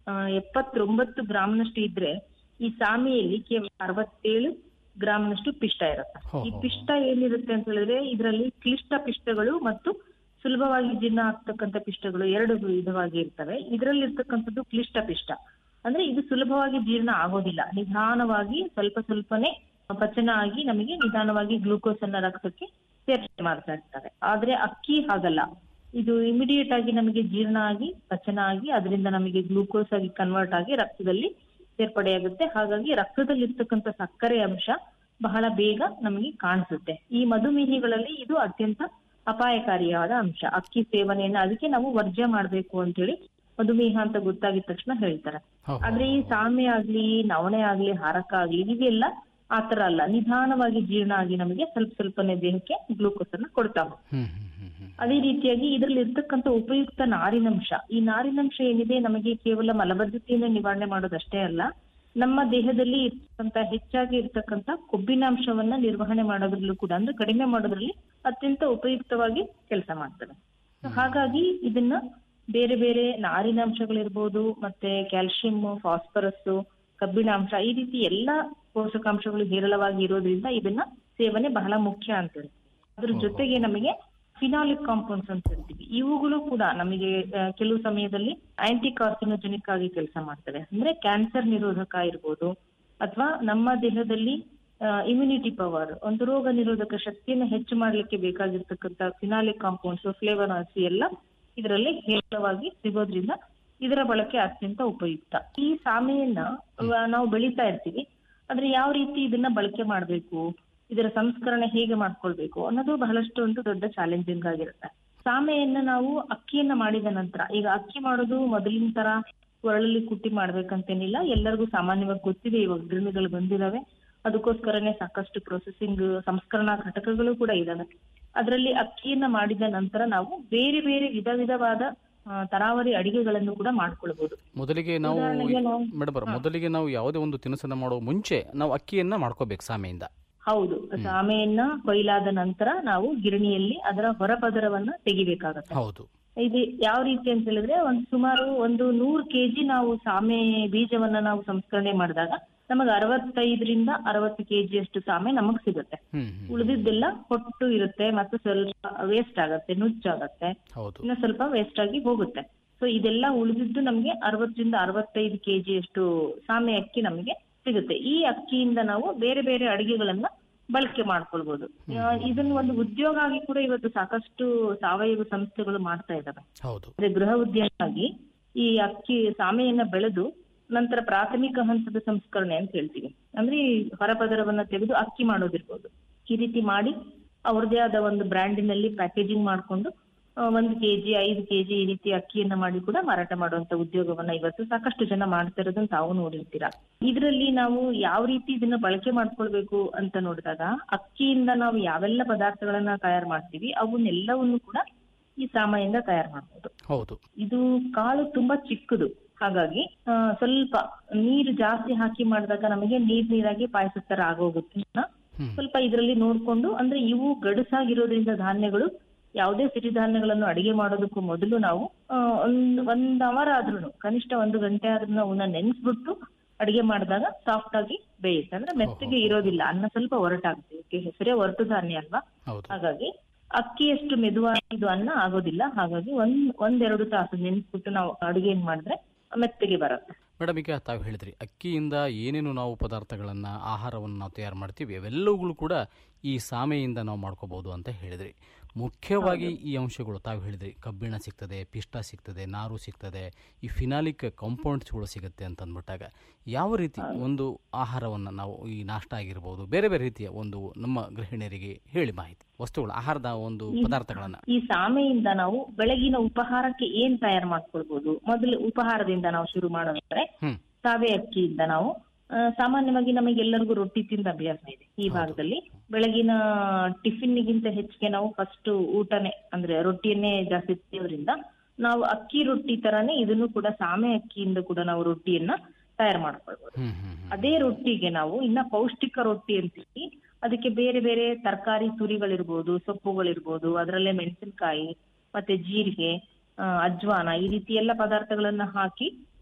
ಆ, ಎಪ್ಪತ್ತೊಂಬತ್ತು ಗ್ರಾಮ್ನಷ್ಟು ಇದ್ರೆ ಈ ಸಾಮೆಯಲ್ಲಿ ಕೇವಲ ಅರವತ್ತೇಳು ಗ್ರಾಮ್ನಷ್ಟು ಪಿಷ್ಟ ಇರುತ್ತೆ ಹೋ, ಈ ಹೋ, ಪಿಷ್ಟ ಏನಿರುತ್ತೆ ಅಂತ ಹೇಳಿದ್ರೆ ಇದರಲ್ಲಿ ಕ್ಲಿಷ್ಟ ಪಿಷ್ಟಗಳು ಮತ್ತು ಸುಲಭವಾಗಿ ಜೀರ್ಣ ಆಗ್ತಕ್ಕಂಥ ಪಿಷ್ಟಗಳು ಎರಡು ವಿಧವಾಗಿ ಇರ್ತವೆ ಇದರಲ್ಲಿ ಇರ್ತಕ್ಕಂಥದ್ದು ಕ್ಲಿಷ್ಟ ಪಿಷ್ಟ ಅಂದ್ರೆ ಇದು ಸುಲಭವಾಗಿ ಜೀರ್ಣ ಆಗೋದಿಲ್ಲ ನಿಧಾನವಾಗಿ ಸ್ವಲ್ಪ ಸ್ವಲ್ಪನೇ ಪಚನ ಆಗಿ ನಮಗೆ ನಿಧಾನವಾಗಿ ಗ್ಲೂಕೋಸ್ ಅನ್ನ ರಕ್ತಕ್ಕೆ ಸೇರ್ಪಡೆ ಮಾಡ್ತಾ ಇರ್ತಾರೆ ಆದ್ರೆ ಅಕ್ಕಿ ಹಾಗಲ್ಲ ಇದು ಇಮಿಡಿಯೇಟ್ ಆಗಿ ನಮಗೆ ಜೀರ್ಣ ಆಗಿ ಪಚನ ಆಗಿ ಅದರಿಂದ ನಮಗೆ ಗ್ಲೂಕೋಸ್ ಆಗಿ ಕನ್ವರ್ಟ್ ಆಗಿ ರಕ್ತದಲ್ಲಿ ಸೇರ್ಪಡೆಯಾಗುತ್ತೆ ಹಾಗಾಗಿ ರಕ್ತದಲ್ಲಿ ಇರ್ತಕ್ಕಂಥ ಸಕ್ಕರೆ ಅಂಶ ಬಹಳ ಬೇಗ ನಮಗೆ ಕಾಣಿಸುತ್ತೆ ಈ ಮಧುಮೇಹಿಗಳಲ್ಲಿ ಇದು ಅತ್ಯಂತ ಅಪಾಯಕಾರಿಯಾದ ಅಂಶ ಅಕ್ಕಿ ಸೇವನೆಯನ್ನ ಅದಕ್ಕೆ ನಾವು ವರ್ಜ್ಯ ಮಾಡ್ಬೇಕು ಅಂತ ಹೇಳಿ ಮಧುಮೇಹ ಅಂತ ಗೊತ್ತಾಗಿದ ತಕ್ಷಣ ಹೇಳ್ತಾರೆ ಹೋ, ಹೋ. ಆದ್ರೆ ಈ ಸಾಮೆ ಆಗ್ಲಿ ನವಣೆ ಆಗ್ಲಿ ಹಾರಕ ಆಗ್ಲಿ ಇವೆಲ್ಲ ಆತರ ಅಲ್ಲ ನಿಧಾನವಾಗಿ ಜೀರ್ಣ ಆಗಿ ನಮಗೆ ಸ್ವಲ್ಪ ಸ್ವಲ್ಪನೇ ದೇಹಕ್ಕೆ ಗ್ಲೂಕೋಸ್ ಅನ್ನ ಕೊಡ್ತಾ ಹೋಗುತ್ತೆ. ಹ್ಮ್ ಹ್ಮ್ ಹ್ಮ್ ಹ್ಮ್ ಅದೇ ರೀತಿಯಾಗಿ ಇದರಲ್ಲಿ ಇರ್ತಕ್ಕಂಥ ಉಪಯುಕ್ತ ನಾರಿನಂಶ ಈ ನಾರಿನಂಶ ಏನಿದೆ ನಮಗೆ ಕೇವಲ ಮಲಬದ್ಧತೆಯನ್ನು ನಿವಾರಣೆ ಮಾಡೋದಷ್ಟೇ ಅಲ್ಲ ನಮ್ಮ ದೇಹದಲ್ಲಿ ಇರ್ತಕ್ಕಂಥ ಹೆಚ್ಚಾಗಿ ಇರ್ತಕ್ಕಂಥ ಕೊಬ್ಬಿನಾಂಶವನ್ನ ನಿರ್ವಹಣೆ ಮಾಡೋದ್ರಲ್ಲೂ ಕೂಡ ಅಂದ್ರೆ ಕಡಿಮೆ ಮಾಡೋದ್ರಲ್ಲಿ ಅತ್ಯಂತ ಉಪಯುಕ್ತವಾಗಿ ಕೆಲಸ ಮಾಡ್ತದೆ So ಹಾಗಾಗಿ ಇದನ್ನ ಬೇರೆ ಬೇರೆ ನಾರಿನಾಂಶಗಳಿರ್ಬೋದು ಮತ್ತೆ ಕ್ಯಾಲ್ಸಿಯಂ ಫಾಸ್ಫರಸ್ ಕಬ್ಬಿಣಾಂಶ ಈ ರೀತಿ ಎಲ್ಲಾ ಪೋಷಕಾಂಶಗಳು ಹೇರಳವಾಗಿ ಇರೋದ್ರಿಂದ ಇದನ್ನ ಸೇವನೆ ಬಹಳ ಮುಖ್ಯ ಅಂತ ಹೇಳ್ತೀವಿ ಅದ್ರ ಜೊತೆಗೆ ನಮಗೆ ಫಿನಾಲಿಕ್ ಕಾಂಪೌಂಡ್ಸ್ ಅಂತ ಹೇಳ್ತೀವಿ ಇವುಗಳು ಕೂಡ ನಮಗೆ ಆ, ಕೆಲವು ಸಮಯದಲ್ಲಿ ಆಂಟಿ ಕಾರ್ಸಿನೋಜೆನಿಕ್ ಆಗಿ ಕೆಲಸ ಮಾಡ್ತವೆ ಅಂದ್ರೆ ಕ್ಯಾನ್ಸರ್ ನಿರೋಧಕ ಇರ್ಬೋದು ಅಥವಾ ನಮ್ಮ ದೇಹದಲ್ಲಿ ಇಮ್ಯುನಿಟಿ ಪವರ್ ಒಂದು ರೋಗ ನಿರೋಧಕ ಶಕ್ತಿಯನ್ನು ಹೆಚ್ಚು ಮಾಡ್ಲಿಕ್ಕೆ ಬೇಕಾಗಿರ್ತಕ್ಕಂಥ ಫಿನಾಲಿಕ್ ಕಾಂಪೌಂಡ್ಸ್ ಫ್ಲೇವನಾಸಿ ಎಲ್ಲ ಇದರಲ್ಲಿ ಹೇರಳವಾಗಿ ಸಿಗೋದ್ರಿಂದ ಇದರ ಬಳಕೆ ಅತ್ಯಂತ ಉಪಯುಕ್ತ ಈ ಸಾಮೆಯನ್ನ ಅಹ್, ನಾವು ಬೆಳೀತಾ ಇರ್ತೀವಿ ಆದ್ರೆ ಯಾವ ರೀತಿ ಇದನ್ನ ಬಳಕೆ ಮಾಡ್ಬೇಕು ಇದರ ಸಂಸ್ಕರಣೆ ಹೇಗೆ ಮಾಡ್ಕೊಳ್ಬೇಕು ಅನ್ನೋದು ಬಹಳಷ್ಟು ಒಂದು ದೊಡ್ಡ ಚಾಲೆಂಜಿಂಗ್ ಆಗಿರುತ್ತೆ ಸಾಮೆಯನ್ನ ನಾವು ಅಕ್ಕಿಯನ್ನ ಮಾಡಿದ ನಂತರ ಈಗ ಅಕ್ಕಿ ಮಾಡೋದು ಮೊದಲಿನ ತರ ಒರಳಲ್ಲಿ ಕುಟ್ಟಿ ಮಾಡ್ಬೇಕಂತೇನಿಲ್ಲ ಎಲ್ಲರಿಗೂ ಸಾಮಾನ್ಯವಾಗಿ ಗೊತ್ತಿದೆ ಇವಾಗ ಗಿರಣಿಗಳು ಬಂದಿದಾವೆ ಅದಕ್ಕೋಸ್ಕರನೇ ಸಾಕಷ್ಟು ಪ್ರೊಸೆಸಿಂಗ್ ಸಂಸ್ಕರಣಾ ಘಟಕಗಳು ಕೂಡ ಇದಾವೆ ಅದರಲ್ಲಿ ಅಕ್ಕಿಯನ್ನ ಮಾಡಿದ ನಂತರ ನಾವು ಬೇರೆ ಬೇರೆ ವಿಧ ವಿಧವಾದ ಆ, ತರಾವರಿ ಅಡಿಗೆಗಳನ್ನು ಕೂಡ ಮಾಡ್ಕೊಳ್ಬಹುದು ಮೊದಲಿಗೆ ನಾವು ಉದಾಹರಣೆಗೆ ನಾವು- ಮೇಡಮ್ ಅವ್ರೆ, ಮೊದಲಿಗೆ ನಾವು ಯಾವುದೇ ಒಂದು ತಿನಿಸನ್ನ ಮಾಡೋ ಮುಂಚೆ ನಾವು ಅಕ್ಕಿಯನ್ನ ಮಾಡ್ಕೋಬೇಕು ಸಾಮೆಯಿಂದ ಹೌದು ಸಾಮೆಯನ್ನ ಕೊಯ್ಲಾದ ನಂತರ ನಾವು ಗಿರಣಿಯಲ್ಲಿ ಅದರ ಹೊರಪದರವನ್ನ ತೆಗಿಬೇಕಾಗತ್ತೆ ಹೌದು ಇದು ಯಾವ ರೀತಿ ಅಂತ ಹೇಳಿದ್ರೆ ಒಂದು ಸುಮಾರು ಒಂದು ನೂರು ಕೆಜಿ ನಾವು ಸಾಮೆ ಬೀಜವನ್ನ ನಾವು ಸಂಸ್ಕರಣೆ ಮಾಡಿದಾಗ ನಮಗೆ ಅರವತ್ತೈದರಿಂದ ಅರವತ್ತು ಕೆಜಿ ಅಷ್ಟು ಸಾಮೆ ನಮಗ್ ಸಿಗುತ್ತೆ ಹ್ಮ್ ಹ್ಮ್ ಉಳಿದಿದ್ದೆಲ್ಲ ಹೊಟ್ಟು ಇರುತ್ತೆ ಮತ್ತೆ ಸ್ವಲ್ಪ ವೇಸ್ಟ್ ಆಗತ್ತೆ ನುಚ್ಚಾಗತ್ತೆ ಹೌದು ಇನ್ನ ಸ್ವಲ್ಪ ವೇಸ್ಟ್ ಆಗಿ ಹೋಗುತ್ತೆ ಸೊ ಇದೆಲ್ಲ ಉಳಿದಿದ್ದು ನಮ್ಗೆ ಅರವತ್ತರಿಂದ ಅರವತ್ತೈದು ಕೆಜಿ ಅಷ್ಟು ಸಾಮೆ ಅಕ್ಕಿ ನಮಗೆ ಸಿಗುತ್ತೆ ಈ ಅಕ್ಕಿಯಿಂದ ನಾವು ಬೇರೆ ಬೇರೆ ಅಡಿಗೆಗಳನ್ನ ಬಳಕೆ ಮಾಡ್ಕೊಳ್ಬಹುದು ಆ, ಇದನ್ನ ಒಂದು ಉದ್ಯೋಗ ಆಗಿ ಕೂಡ ಇವತ್ತು ಸಾಕಷ್ಟು ಸಾವಯವ ಸಂಸ್ಥೆಗಳು ಮಾಡ್ತಾ ಇದಾವೆ ಹೌದು ಅಂದ್ರೆ ಗೃಹ ಉದ್ಯಮವಾಗಿ ಈ ಅಕ್ಕಿ ಸಾಮೆಯನ್ನ ಬೆಳೆದು ನಂತರ ಪ್ರಾಥಮಿಕ ಹಂತದ ಸಂಸ್ಕರಣೆ ಅಂತ ಹೇಳ್ತೀವಿ ಅಂದ್ರೆ ಈ ಹೊರಪದರವನ್ನ ತೆಗೆದು ಅಕ್ಕಿ ಮಾಡೋದಿರ್ಬೋದು ಈ ರೀತಿ ಮಾಡಿ ಅವ್ರದೇ ಆದ ಒಂದು ಬ್ರ್ಯಾಂಡಿನಲ್ಲಿ ಪ್ಯಾಕೇಜಿಂಗ್ ಮಾಡ್ಕೊಂಡು ಆ, ಒಂದು ಕೆಜಿ ಐದು ಕೆಜಿ ಈ ರೀತಿ ಅಕ್ಕಿಯನ್ನ ಮಾಡಿ ಕೂಡ ಮಾರಾಟ ಮಾಡುವಂತ ಉದ್ಯೋಗವನ್ನ ಇವತ್ತು ಸಾಕಷ್ಟು ಜನ ಮಾಡ್ತಾ ಇರೋದನ್ನ ತಾವು ನೋಡಿರ್ತೀರಾ ಇದರಲ್ಲಿ ನಾವು ಯಾವ ರೀತಿ ಇದನ್ನ ಬಳಕೆ ಮಾಡ್ಕೊಳ್ಬೇಕು ಅಂತ ನೋಡಿದಾಗ ಅಕ್ಕಿಯಿಂದ ನಾವು ಯಾವೆಲ್ಲ ಪದಾರ್ಥಗಳನ್ನ ತಯಾರು ಮಾಡ್ತೀವಿ ಅವನ್ನೆಲ್ಲವನ್ನು ಕೂಡ ಈ ಸಾಮೆಯಿಂದ ತಯಾರು ಮಾಡ್ಬೋದು ಹೌದು ಇದು ಕಾಳು ತುಂಬಾ ಚಿಕ್ಕದು ಹಾಗಾಗಿ ಆ, ಸ್ವಲ್ಪ ನೀರು ಜಾಸ್ತಿ ಹಾಕಿ ಮಾಡಿದಾಗ ನಮಗೆ ನೀರ್ ನೀರಾಗಿ ಪಾಯಸ ತರ ಆಗೋಗುತ್ತೆ ಹ್ಮ್. ಸ್ವಲ್ಪ ಇದರಲ್ಲಿ ನೋಡ್ಕೊಂಡು ಅಂದ್ರೆ ಇವು ಗಡುಸಾಗಿರೋದ್ರಿಂದ ಧಾನ್ಯಗಳು ಯಾವುದೇ ಸಿರಿಧಾನ್ಯಗಳನ್ನು ಅಡಿಗೆ ಮಾಡೋದಕ್ಕೂ ಮೊದಲು ನಾವು ಆ, ಒಂದ್ ಒಂದ್ ಅವರ್ ಆದ್ರೂ ಕನಿಷ್ಠ ಒಂದು ಗಂಟೆ ಆದ್ರೂ ಅವನ್ನ ನೆನ್ಸ್ಬಿಟ್ಟು ಅಡಿಗೆ ಮಾಡಿದಾಗ ಸಾಫ್ಟ್ ಆಗಿ ಬೇಯುತ್ತೆ ಅಂದ್ರೆ ಮೆತ್ತಗೆ ಇರೋದಿಲ್ಲ ಅನ್ನ ಸ್ವಲ್ಪ ಒರಟಾಗುತ್ತೆ ಇದಕ್ಕೆ ಹೆಸರೇ ಒರಟು ಧಾನ್ಯ ಅಲ್ವಾ ಹೌದು ಹಾಗಾಗಿ ಅಕ್ಕಿಯಷ್ಟು ಮೆದುವಾಗಿದ್ದು ಅನ್ನ ಆಗೋದಿಲ್ಲ ಹಾಗಾಗಿ ಒಂದ್ ಒಂದೆರಡು ತಾಸು ನೆನ್ಸ್ಬಿಟ್ಟು ನಾವು ಅಡುಗೆ ಏನ್ ಮಾಡಿದ್ರೆ ಮೆತ್ತಗೆ ಬರುತ್ತೆ ಮೇಡಮ್ ಈಗ ತಾವು ಹೇಳಿದ್ರಿ ಅಕ್ಕಿಯಿಂದ ಏನೇನು ನಾವು ಪದಾರ್ಥಗಳನ್ನು ಆಹಾರವನ್ನು ನಾವು ತಯಾರು ಮಾಡ್ತೀವಿ ಅವೆಲ್ಲವುಗಳು ಕೂಡ ಈ ಸಾಮೆಯಿಂದ ನಾವು ಮಾಡ್ಕೋಬಹುದು ಅಂತ ಹೇಳಿದ್ರಿ ಮುಖ್ಯವಾಗಿ ಈ ಅಂಶಗಳು ತಾವು ಹೇಳಿದ್ರಿ ಕಬ್ಬಿಣ ಸಿಗ್ತದೆ ಪಿಷ್ಟ ಸಿಗ್ತದೆ ನಾರು ಸಿಗ್ತದೆ ಈ ಫಿನಾಲಿಕ್ ಕಾಂಪೌಂಡ್ಸ್ಗಳು ಸಿಗುತ್ತೆ ಅಂತ ಅಂದ್ಬಿಟ್ಟಾಗ ಯಾವ ರೀತಿ ಒಂದು ಆಹಾರವನ್ನು ನಾವು ಈ ನಾಷ್ಟ ಆಗಿರ್ಬೋದು ಬೇರೆ ಬೇರೆ ರೀತಿಯ ಒಂದು ನಮ್ಮ ಗೃಹಿಣಿಯರಿಗೆ ಹೇಳಿ ಮಾಹಿತಿ ವಸ್ತುಗಳು ಆಹಾರದ ಒಂದು ಪದಾರ್ಥಗಳನ್ನು ಈ ಸಾಮೆಯಿಂದ ನಾವು ಬೆಳಗಿನ ಉಪಹಾರಕ್ಕೆ ಏನ್ ತಯಾರು ಮಾಡ್ಕೊಳ್ಬಹುದು ಮೊದಲು ಉಪಹಾರದಿಂದ ನಾವು ಶುರು ಮಾಡೋದಂದ್ರೆ ಹ್ಮ್ ಸಾವೆ ಅಕ್ಕಿಯಿಂದ ನಾವು ಆ, ಸಾಮಾನ್ಯವಾಗಿ ನಮಗೆಲ್ಲರಿಗೂ ರೊಟ್ಟಿ ತಿಂದ ಅಭ್ಯಾಸ ಇದೆ ಈ ಭಾಗದಲ್ಲಿ ಬೆಳಗಿನ ಟಿಫಿನ್ಗಿಂತ ಹೆಚ್ಚಿಗೆ ನಾವು ಫಸ್ಟ್ ಊಟನೇ ಅಂದ್ರೆ ರೊಟ್ಟಿಯನ್ನೇ ಜಾಸ್ತಿ ತಿನ್ನೋದ್ರಿಂದ ನಾವು ಅಕ್ಕಿ ರೊಟ್ಟಿ ತರಾನೇ ಇದನ್ನು ಕೂಡ ಸಾಮೆ ಅಕ್ಕಿಯಿಂದ ಕೂಡ ನಾವು ರೊಟ್ಟಿಯನ್ನ ತಯಾರು ಮಾಡ್ಕೊಳ್ಬಹುದು ಹ್ಮ್ ಹ್ಮ್ ಹ್ಮ್ ಅದೇ ರೊಟ್ಟಿಗೆ ನಾವು ಇನ್ನ ಪೌಷ್ಟಿಕ ರೊಟ್ಟಿ ಅಂತೀವಿ ಅದಕ್ಕೆ ಬೇರೆ ಬೇರೆ ತರಕಾರಿ ತುರಿಗಳಿರ್ಬೋದು ಸೊಪ್ಪುಗಳಿರ್ಬೋದು ಅದರಲ್ಲೇ ಮೆಣಸಿನಕಾಯಿ ಮತ್ತೆ ಜೀರಿಗೆ ಆ, ಅಜ್ವಾನ ಈ ರೀತಿ ಎಲ್ಲ ಪದಾರ್ಥಗಳನ್ನ ಹಾಕಿ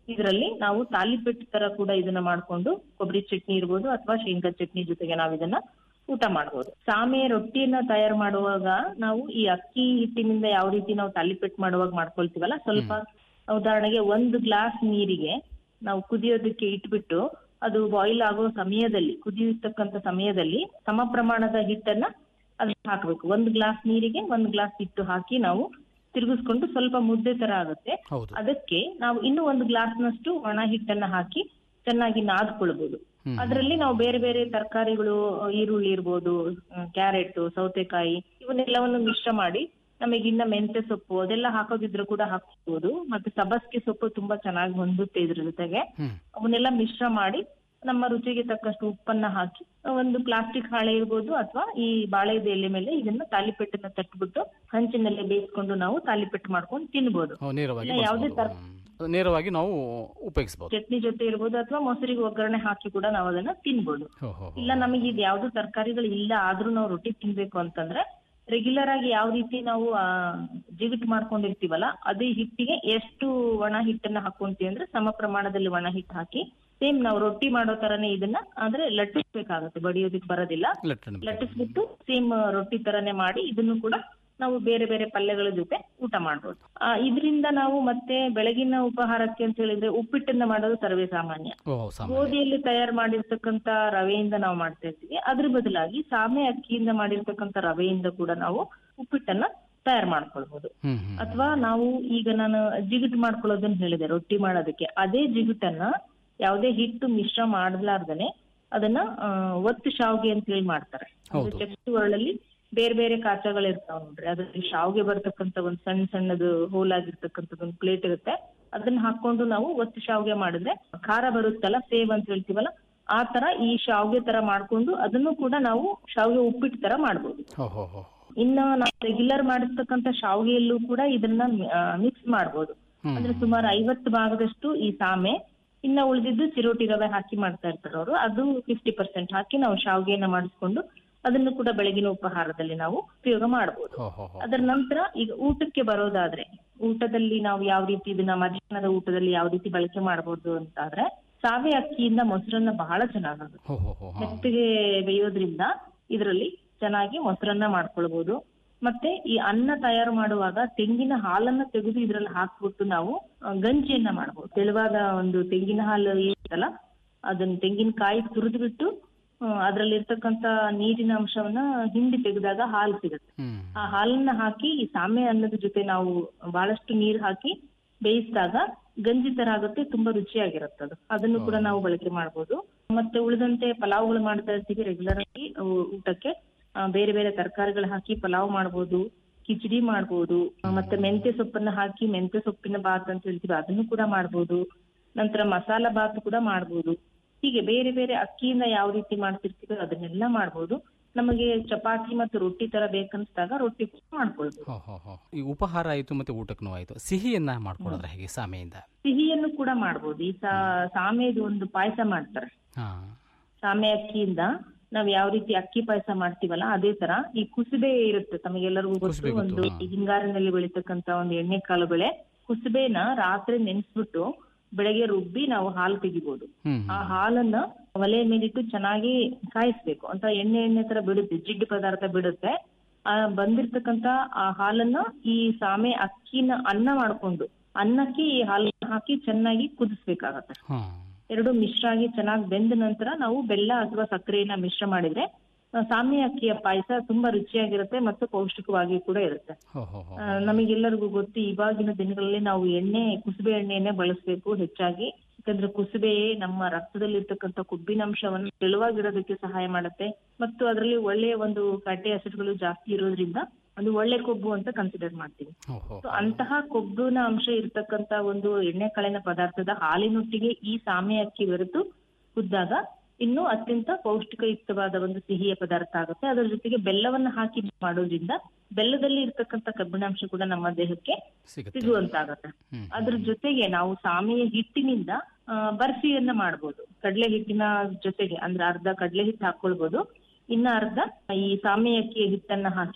ಇದರಲ್ಲಿ ನಾವು ತಾಲಿಪೆಟ್ಟು ತರ ಕೂಡ ಇದನ್ನ ಮಾಡ್ಕೊಂಡು ಕೊಬ್ಬರಿ ಚಟ್ನಿ ಇರ್ಬೋದು ಅಥವಾ ಶೇಂಗಾ ಚಟ್ನಿ ಜೊತೆಗೆ ನಾವು ಇದನ್ನ ಊಟ ಮಾಡ್ಬೋದು ಸಾಮೆ ರೊಟ್ಟಿಯನ್ನ ತಯಾರು ಮಾಡುವಾಗ ನಾವು ಈ ಅಕ್ಕಿ ಹಿಟ್ಟಿನಿಂದ ಯಾವ ರೀತಿ ನಾವು ತಾಲಿಪೆಟ್ಟು ಮಾಡುವಾಗ ಮಾಡ್ಕೊಳ್ತೀವಲ್ಲ ಸ್ವಲ್ಪ ಉದಾಹರಣೆಗೆ ಒಂದು ಗ್ಲಾಸ್ ನೀರಿಗೆ ನಾವು ಕುದಿಯೋದಕ್ಕೆ ಇಟ್ಬಿಟ್ಟು ಅದು ಬಾಯ್ಲ್ ಆಗೋ ಸಮಯದಲ್ಲಿ ಕುದಿಯತಕ್ಕಂತ ಸಮಯದಲ್ಲಿ ಸಮ ಪ್ರಮಾಣದ ಹಿಟ್ಟನ್ನ ಅದನ್ನ ಹಾಕ್ಬೇಕು ಒಂದು ಗ್ಲಾಸ್ ನೀರಿಗೆ ಒಂದು ಗ್ಲಾಸ್ ಹಿಟ್ಟು ಹಾಕಿ ನಾವು ತಿರುಗಿಸ್ಕೊಂಡು ಸ್ವಲ್ಪ ಮುದ್ದೆ ತರ ಆಗುತ್ತೆ ಹೌದು ಅದಕ್ಕೆ ನಾವು ಇನ್ನೂ ಒಂದು ಗ್ಲಾಸ್ನಷ್ಟು ಒಣ ಹಿಟ್ಟನ್ನ ಹಾಕಿ ಚೆನ್ನಾಗಿ ನಾದ್ಕೊಳ್ಬಹುದು ಹ್ಮ್. ಅದರಲ್ಲಿ ನಾವು ಬೇರೆ ಬೇರೆ ತರಕಾರಿಗಳು ಈರುಳ್ಳಿ ಇರ್ಬೋದು ಕ್ಯಾರೆಟ್ ಸೌತೆಕಾಯಿ ಇವನ್ನೆಲ್ಲವನ್ನು ಮಿಶ್ರ ಮಾಡಿ ನಮಗೆ ಇನ್ನ ಮೆಂತ್ಯ ಸೊಪ್ಪು ಅದೆಲ್ಲ ಹಾಕೋದಿದ್ರು ಕೂಡ ಹಾಕ್ಬೋದು ಮತ್ತೆ ಸಬಸ್ಗೆ ಸೊಪ್ಪು ತುಂಬಾ ಚೆನ್ನಾಗಿ ಹೊಂದುತ್ತೆ ಇದ್ರ ಜೊತೆಗೆ ಹ್ಮ್ ಅವನ್ನೆಲ್ಲ ಮಿಶ್ರ ಮಾಡಿ ನಮ್ಮ ರುಚಿಗೆ ತಕ್ಕಷ್ಟು ಉಪ್ಪನ್ನ ಹಾಕಿ ಒಂದು ಪ್ಲಾಸ್ಟಿಕ್ ಹಾಳೆ ಇರ್ಬೋದು ಅಥವಾ ಈ ಬಾಳೆದ ಎಲೆ ಮೇಲೆ ಇದನ್ನ ತಾಲಿಪೆಟ್ಟನ್ನ ತಟ್ಬಿಟ್ಟು ಹಂಚಿನಲ್ಲಿ ಬೇಯಿಸ್ಕೊಂಡು ನಾವು ತಾಲಿಪೆಟ್ಟು ಮಾಡ್ಕೊಂಡು ತಿನ್ಬೋದು ಓ, ನೇರವಾಗಿ ಇಲ್ಲ, ಯಾವುದೇ ಬಳಸ್ಬೋದು. ಹ್ಮ್. ಅದು ನೇರವಾಗಿ ನಾವು ಉಪಯೋಗಿಸಬಹುದು ಚಟ್ನಿ ಜೊತೆ ಇರ್ಬೋದು ಅಥವಾ ಮೊಸರಿಗೆ ಒಗ್ಗರಣೆ ಹಾಕಿ ಕೂಡ ನಾವು ಅದನ್ನ ತಿನ್ಬೋದು ಹೋ ಹೋ ಹೋ. ಇಲ್ಲ ನಮಗೆ ಇದು ಯಾವ್ದು ತರಕಾರಿಗಳು ಇಲ್ಲ ಆದ್ರೂ ನಾವು ರೊಟ್ಟಿ ತಿನ್ಬೇಕು ಅಂತಂದ್ರೆ ರೆಗ್ಯುಲರ್ ಆಗಿ ಯಾವ ರೀತಿ ನಾವು ಆ, ಜಿಗುಟ್ ಮಾಡ್ಕೊಂಡಿರ್ತೀವಲ್ಲ ಅದೇ ಹಿಟ್ಟಿಗೆ ಎಷ್ಟು ಒಣ ಹಿಟ್ಟನ್ನ ಹಾಕೊಂತೀವಿ ಅಂದ್ರೆ ಸಮ ಪ್ರಮಾಣದಲ್ಲಿ ಒಣ ಹಿಟ್ಟು ಹಾಕಿ ಸೇಮ್ ನಾವು ರೊಟ್ಟಿ ಮಾಡೋ ತರನೇ ಇದನ್ನ ಅಂದ್ರೆ ಲಟ್ಟಿಸ್ಬೇಕಾಗತ್ತೆ ಬಡಿಯೋದಕ್ಕೆ ಬರೋದಿಲ್ಲ ಲಟ್ಟಣೆ ಬೇಕು. ಲಟ್ಟಿಸ್ಬಿಟ್ಟು ಸೇಮ್ ರೊಟ್ಟಿ ತರನೇ ಮಾಡಿ ಇದನ್ನು ಕೂಡ ನಾವು ಬೇರೆ ಬೇರೆ ಪಲ್ಯಗಳ ಜೊತೆ ಊಟ ಮಾಡ್ಬೋದು ಆ, ಇದರಿಂದ ನಾವು ಮತ್ತೆ ಬೆಳಗಿನ ಉಪಹಾರಕ್ಕೆ ಅಂತ ಹೇಳಿದ್ರೆ ಉಪ್ಪಿಟ್ಟನ್ನ ಮಾಡೋದು ಸರ್ವೇ ಸಾಮಾನ್ಯ ಓ ಸಾಮಾನ್ಯ ಗೋಧಿಯಲ್ಲಿ ತಯಾರು ಮಾಡಿರ್ತಕ್ಕಂತ ರವೆಯಿಂದ ನಾವು ಮಾಡ್ತಾ ಇರ್ತೀವಿ ಅದ್ರ ಬದಲಾಗಿ ಸಾಮೆ ಅಕ್ಕಿಯಿಂದ ಮಾಡಿರ್ತಕ್ಕಂತ ರವೆಯಿಂದ ಕೂಡ ನಾವು ಉಪ್ಪಿಟ್ಟನ್ನ ತಯಾರು ಮಾಡ್ಕೊಳ್ಬಹುದು ಹ್ಮ್ ಹ್ಮ್ ಅಥವಾ ನಾವು ಈಗ ನಾನು ಜಿಗುಟ್ ಮಾಡ್ಕೊಳ್ಳೋದನ್ನ ಹೇಳಿದೆ ರೊಟ್ಟಿ ಮಾಡೋದಕ್ಕೆ ಅದೇ ಜಿಗುಟನ್ನ ಯಾವುದೇ ಹಿಟ್ಟು ಮಿಶ್ರ ಮಾಡಲಾರ್ದನೆ ಅದನ್ನ ಆ, ಒತ್ತು ಶಾವ್ಗೆ ಅಂತ ಹೇಳಿ ಮಾಡ್ತಾರೆ ಹೌದು. ಚಕ್ಕಿ ಒರಳಲ್ಲಿ ಬೇರೆ ಬೇರೆ ಕಾಚಗಳು ಇರ್ತಾವ ನೋಡ್ರಿ ಅದ್ರಲ್ಲಿ ಶಾವ್ಗೆ ಬರ್ತಕ್ಕಂತ ಒಂದ್ ಸಣ್ಣ ಸಣ್ಣದು ಹೋಲ್ ಆಗಿರ್ತಕ್ಕಂಥದ್ದು ಒಂದು ಪ್ಲೇಟ್ ಇರುತ್ತೆ ಅದನ್ನ ಹಾಕೊಂಡು ನಾವು ಒತ್ತು ಶಾವ್ಗೆ ಮಾಡಿದ್ರೆ ಖಾರ ಬರುತ್ತಲ್ಲ ಸೇವ್ ಅಂತ ಹೇಳ್ತೀವಲ್ಲ ಆ ತರ ಈ ಶಾವ್ಗೆ ತರ ಮಾಡ್ಕೊಂಡು ಅದನ್ನು ಕೂಡ ನಾವು ಶಾವ್ಗೆ ಉಪ್ಪಿಟ್ಟು ತರ ಮಾಡ್ಬೋದು ಹೋ ಹೋ ಹೋ ಇನ್ನ ನಾವು ರೆಗ್ಯುಲರ್ ಮಾಡಿರ್ತಕ್ಕಂಥ ಶಾವ್ಗೆಯಲ್ಲೂ ಕೂಡ ಇದನ್ನ ಮಿಕ್ಸ್ ಮಾಡ್ಬೋದು ಹ್ಮ್. ಅಂದ್ರೆ ಸುಮಾರು ಐವತ್ತು ಭಾಗದಷ್ಟು ಈ ಸಾಮೆ ಇನ್ನ ಉಳಿದಿದ್ದು ಚಿರೋಟಿ ರವೆ ಹಾಕಿ ಮಾಡ್ತಾ ಇರ್ತಾರೆ ಅವರು ಅದು ಫಿಫ್ಟಿ ಪರ್ಸೆಂಟ್ ಹಾಕಿ ನಾವು ಶಾವ್ಗೆಯನ್ನ ಮಾಡಿಸ್ಕೊಂಡು ಅದನ್ನು ಕೂಡ ಬೆಳಗಿನ ಉಪಹಾರದಲ್ಲಿ ನಾವು ಉಪಯೋಗ ಮಾಡಬಹುದು ಹೋ ಹೋ ಹೋ ಅದರ ನಂತರ ಈಗ ಊಟಕ್ಕೆ ಬರೋದಾದ್ರೆ ಊಟದಲ್ಲಿ ನಾವು ಯಾವ ರೀತಿ ಇದನ್ನ ಮಧ್ಯಾಹ್ನದ ಊಟದಲ್ಲಿ ಯಾವ ರೀತಿ ಬಳಕೆ ಮಾಡಬಹುದು ಅಂತಾದ್ರೆ ಸಾವೆ ಅಕ್ಕಿಯಿಂದ ಮೊಸರನ್ನ ಬಹಳ ಚೆನ್ನಾಗುತ್ತೆ ಹೋ ಹೋ ಹೋ ಹಾ. ಮೆತ್ತಗೆ ಬೇಯೋದ್ರಿಂದ ಇದರಲ್ಲಿ ಚೆನ್ನಾಗಿ ಮೊಸರನ್ನ ಮಾಡ್ಕೊಳ್ಬಹುದು ಮತ್ತೆ ಈ ಅನ್ನ ತಯಾರು ಮಾಡುವಾಗ ತೆಂಗಿನ ಹಾಲನ್ನ ತೆಗೆದು ಇದ್ರಲ್ಲಿ ಹಾಕ್ಬಿಟ್ಟು ನಾವು ಆ, ಗಂಜಿಯನ್ನ ಮಾಡಬಹುದು ತೆಳುವಾದ ಒಂದು ತೆಂಗಿನ ಹಾಲು ಇರುತ್ತಲ್ಲ ಅದನ್ನ ತೆಂಗಿನಕಾಯಿ ತುರಿದು ಬಿಟ್ಟು ಅದ್ರಲ್ಲಿ ಇರ್ತಕ್ಕಂತ ನೀರಿನ ಅಂಶವನ್ನ ಹಿಂಡಿ ತೆಗೆದಾಗ ಹಾಲು ಸಿಗುತ್ತೆ ಹ್ಮ್ ಆ ಹಾಲನ್ನ ಹಾಕಿ ಈ ಸಾಮೆ ಅನ್ನದ ಜೊತೆ ನಾವು ಬಹಳಷ್ಟು ನೀರ್ ಹಾಕಿ ಬೇಯಿಸಿದಾಗ ಗಂಜಿ ತರ ಆಗುತ್ತೆ ತುಂಬಾ ರುಚಿಯಾಗಿರುತ್ತೆ ಅದು ಅದನ್ನು ಕೂಡ ನಾವು ಬಳಕೆ ಮಾಡ್ಬೋದು ಮತ್ತೆ ಉಳಿದಂತೆ ಪಲಾವ್ಗಳು ಮಾಡ್ತಾ ಇರ್ತೀವಿ ರೆಗ್ಯುಲರ್ ಆಗಿ ಅವು ಊಟಕ್ಕೆ ಆ, ಬೇರೆ ಬೇರೆ ತರಕಾರಿಗಳು ಹಾಕಿ ಪಲಾವ್ ಮಾಡ್ಬೋದು ಕಿಚಡಿ ಮಾಡ್ಬೋದು ಆ, ಮತ್ತೆ ಮೆಂತ್ಯ ಸೊಪ್ಪನ್ನ ಹಾಕಿ ಮೆಂತ್ಯ ಸೊಪ್ಪಿನ ಬಾತ್ ಅಂತ ಹೇಳ್ತೀವಿ ಅದನ್ನು ಕೂಡ ಮಾಡ್ಬೋದು ನಂತರ ಮಸಾಲ ಬಾತ್ ಕೂಡ ಮಾಡ್ಬೋದು ಹೀಗೆ ಬೇರೆ ಬೇರೆ ಅಕ್ಕಿಯಿಂದ ಯಾವ ರೀತಿ ಮಾಡ್ತಿರ್ತೀವೋ ಅದನ್ನೆಲ್ಲ ಮಾಡ್ಬೋದು ನಮಗೆ ಚಪಾತಿ ಮತ್ತು ರೊಟ್ಟಿ ತರ ಬೇಕನ್ಸ್ದಾಗ ರೊಟ್ಟಿ ಕೂಡ ಮಾಡ್ಕೊಳ್ಬೋದು ಹೋ ಹೋ ಹೋ ಈ ಉಪಹಾರ ಆಯ್ತು ಮತ್ತೆ ಊಟಕ್ಕೂ ಆಯ್ತು ಸಿಹಿಯನ್ನ ಮಾಡ್ಕೊಳ್ಳೋದ್ರೆ ಹೇಗೆ ಸಾಮೆಯಿಂದ ಸಿಹಿಯನ್ನು ಕೂಡ ಮಾಡ್ಬೋದು ಈ ಸಾ- ಸಾಮೆದು ಒಂದು ಪಾಯಸ ಮಾಡ್ತಾರೆ ಹಾ ಸಾಮೆ ಅಕ್ಕಿಯಿಂದ ನಾವ್ ಯಾವ ರೀತಿ ಅಕ್ಕಿ ಪಾಯಸ ಮಾಡ್ತೀವಲ್ಲ ಅದೇ ತರ ಈ ಕುಸುಬೆ ಇರುತ್ತೆ ತಮಗೆಲ್ಲರಿಗೂ ಕುಸುಬೆ ಗೊತ್ತು ಗೊತ್ತು, ಒಂದು ಹಾ. ಈ ಹಿಂಗಾರಿನಲ್ಲಿ ಬೆಳೀತಕ್ಕಂತ ಒಂದು ಎಣ್ಣೆ ಕಾಳು ಬೆಳೆ ಕುಸುಬೆನ ರಾತ್ರಿ ನೆನೆಸ್ಬಿಟ್ಟು ಬೆಳಗ್ಗೆ ರುಬ್ಬಿ ನಾವು ಹಾಲು ತೆಗಿಬಹುದು ಹ್ಮ್ ಆ ಹಾಲನ್ನ ಒಲೆ ಮೇಲಿಟ್ಟು ಚೆನ್ನಾಗಿ ಕಾಯಿಸ್ಬೇಕು ಅಂತ ಎಣ್ಣೆ ಎಣ್ಣೆ ತರ ಬಿಡುತ್ತೆ ಜಿಡ್ಡು ಪದಾರ್ಥ ಬಿಡುತ್ತೆ ಆ ಬಂದಿರ್ತಕ್ಕಂತ ಆ ಹಾಲನ್ನ ಈ ಸಾಮೆ ಅಕ್ಕಿನ ಅನ್ನ ಮಾಡ್ಕೊಂಡು ಅನ್ನಕ್ಕೆ ಈ ಹಾಲನ್ನ ಹಾಕಿ ಚೆನ್ನಾಗಿ ಕುದಿಸ್ಬೇಕಾಗತ್ತೆ ಹಾ ಎರಡು ಮಿಶ್ರ ಆಗಿ ಚೆನ್ನಾಗಿ ಬೆಂದ ನಂತರ ನಾವು ಬೆಲ್ಲ ಅಥವಾ ಸಕ್ಕರೆಯನ್ನ ಮಿಶ್ರ ಮಾಡಿದ್ರೆ ಆ, ಸಾಮೆ ಅಕ್ಕಿಯ ಪಾಯಸ ತುಂಬಾ ರುಚಿಯಾಗಿರುತ್ತೆ ಮತ್ತು ಪೌಷ್ಟಿಕವಾಗಿ ಕೂಡ ಇರುತ್ತೆ ಹೋ ಹೋ ಹೋ ಆ, ನಮಗೆಲ್ಲರಿಗೂ ಗೊತ್ತು ಇವಾಗಿನ ದಿನಗಳಲ್ಲಿ ನಾವು ಎಣ್ಣೆ ಕುಸುಬೆ ಎಣ್ಣೆಯನ್ನೇ ಬಳಸಬೇಕು ಹೆಚ್ಚಾಗಿ ಯಾಕಂದ್ರೆ ಕುಸುಬೆ ನಮ್ಮ ರಕ್ತದಲ್ಲಿರ್ತಕ್ಕಂಥ ಕೊಬ್ಬಿನಾಂಶವನ್ನು ತೆಳುವಾಗಿರೋದಕ್ಕೆ ಸಹಾಯ ಮಾಡುತ್ತೆ ಮತ್ತು ಅದರಲ್ಲಿ ಒಳ್ಳೆಯ ಒಂದು ಫ್ಯಾಟಿ ಆಸಿಡ್ಗಳು ಜಾಸ್ತಿ ಇರೋದ್ರಿಂದ ಅದು ಒಳ್ಳೆ ಕೊಬ್ಬು ಅಂತ ಕನ್ಸಿಡರ್ ಮಾಡ್ತೀವಿ ಹೋ ಹೋ So, ಅಂತಹ ಕೊಬ್ಬಿನ ಅಂಶ ಇರ್ತಕ್ಕಂತ ಒಂದು ಎಣ್ಣೆ ಕಾಳಿನ ಪದಾರ್ಥದ ಹಾಲಿನೊಟ್ಟಿಗೆ ಈ ಸಾಮೆ ಅಕ್ಕಿ ಬೆರೆತು ಕುದ್ದಾಗ ಇನ್ನೂ ಅತ್ಯಂತ ಪೌಷ್ಟಿಕಯುಕ್ತವಾದ ಒಂದು ಸಿಹಿಯ ಪದಾರ್ಥ ಆಗುತ್ತೆ ಅದರ ಜೊತೆಗೆ ಬೆಲ್ಲವನ್ನ ಹಾಕಿ ಮಾಡೋದ್ರಿಂದ ಬೆಲ್ಲದಲ್ಲಿ ಇರ್ತಕ್ಕಂಥ ಕಬ್ಬಿಣಾಂಶ ಕೂಡ ನಮ್ಮ ದೇಹಕ್ಕೆ ಸಿಗುತ್ತೆ ಸಿಗುವಂತಾಗತ್ತೆ ಹ್ಮ್ ಅದ್ರ ಜೊತೆಗೆ ನಾವು ಸಾಮೆಯ ಹಿಟ್ಟಿನಿಂದ ಆ, ಬರ್ಫಿಯನ್ನ ಮಾಡ್ಬೋದು ಕಡಲೆ ಹಿಟ್ಟಿನ ಜೊತೆಗೆ ಅಂದ್ರೆ ಅರ್ಧ ಕಡಲೆ ಹಿಟ್ಟು ಹಾಕೊಳ್ಬೋದು ಇನ್ನ ಅರ್ಧ ಈ ಸಾಮೆ ಅಕ್ಕಿಯ ಹಿಟ್ಟನ್ನ ಹಾಕಿ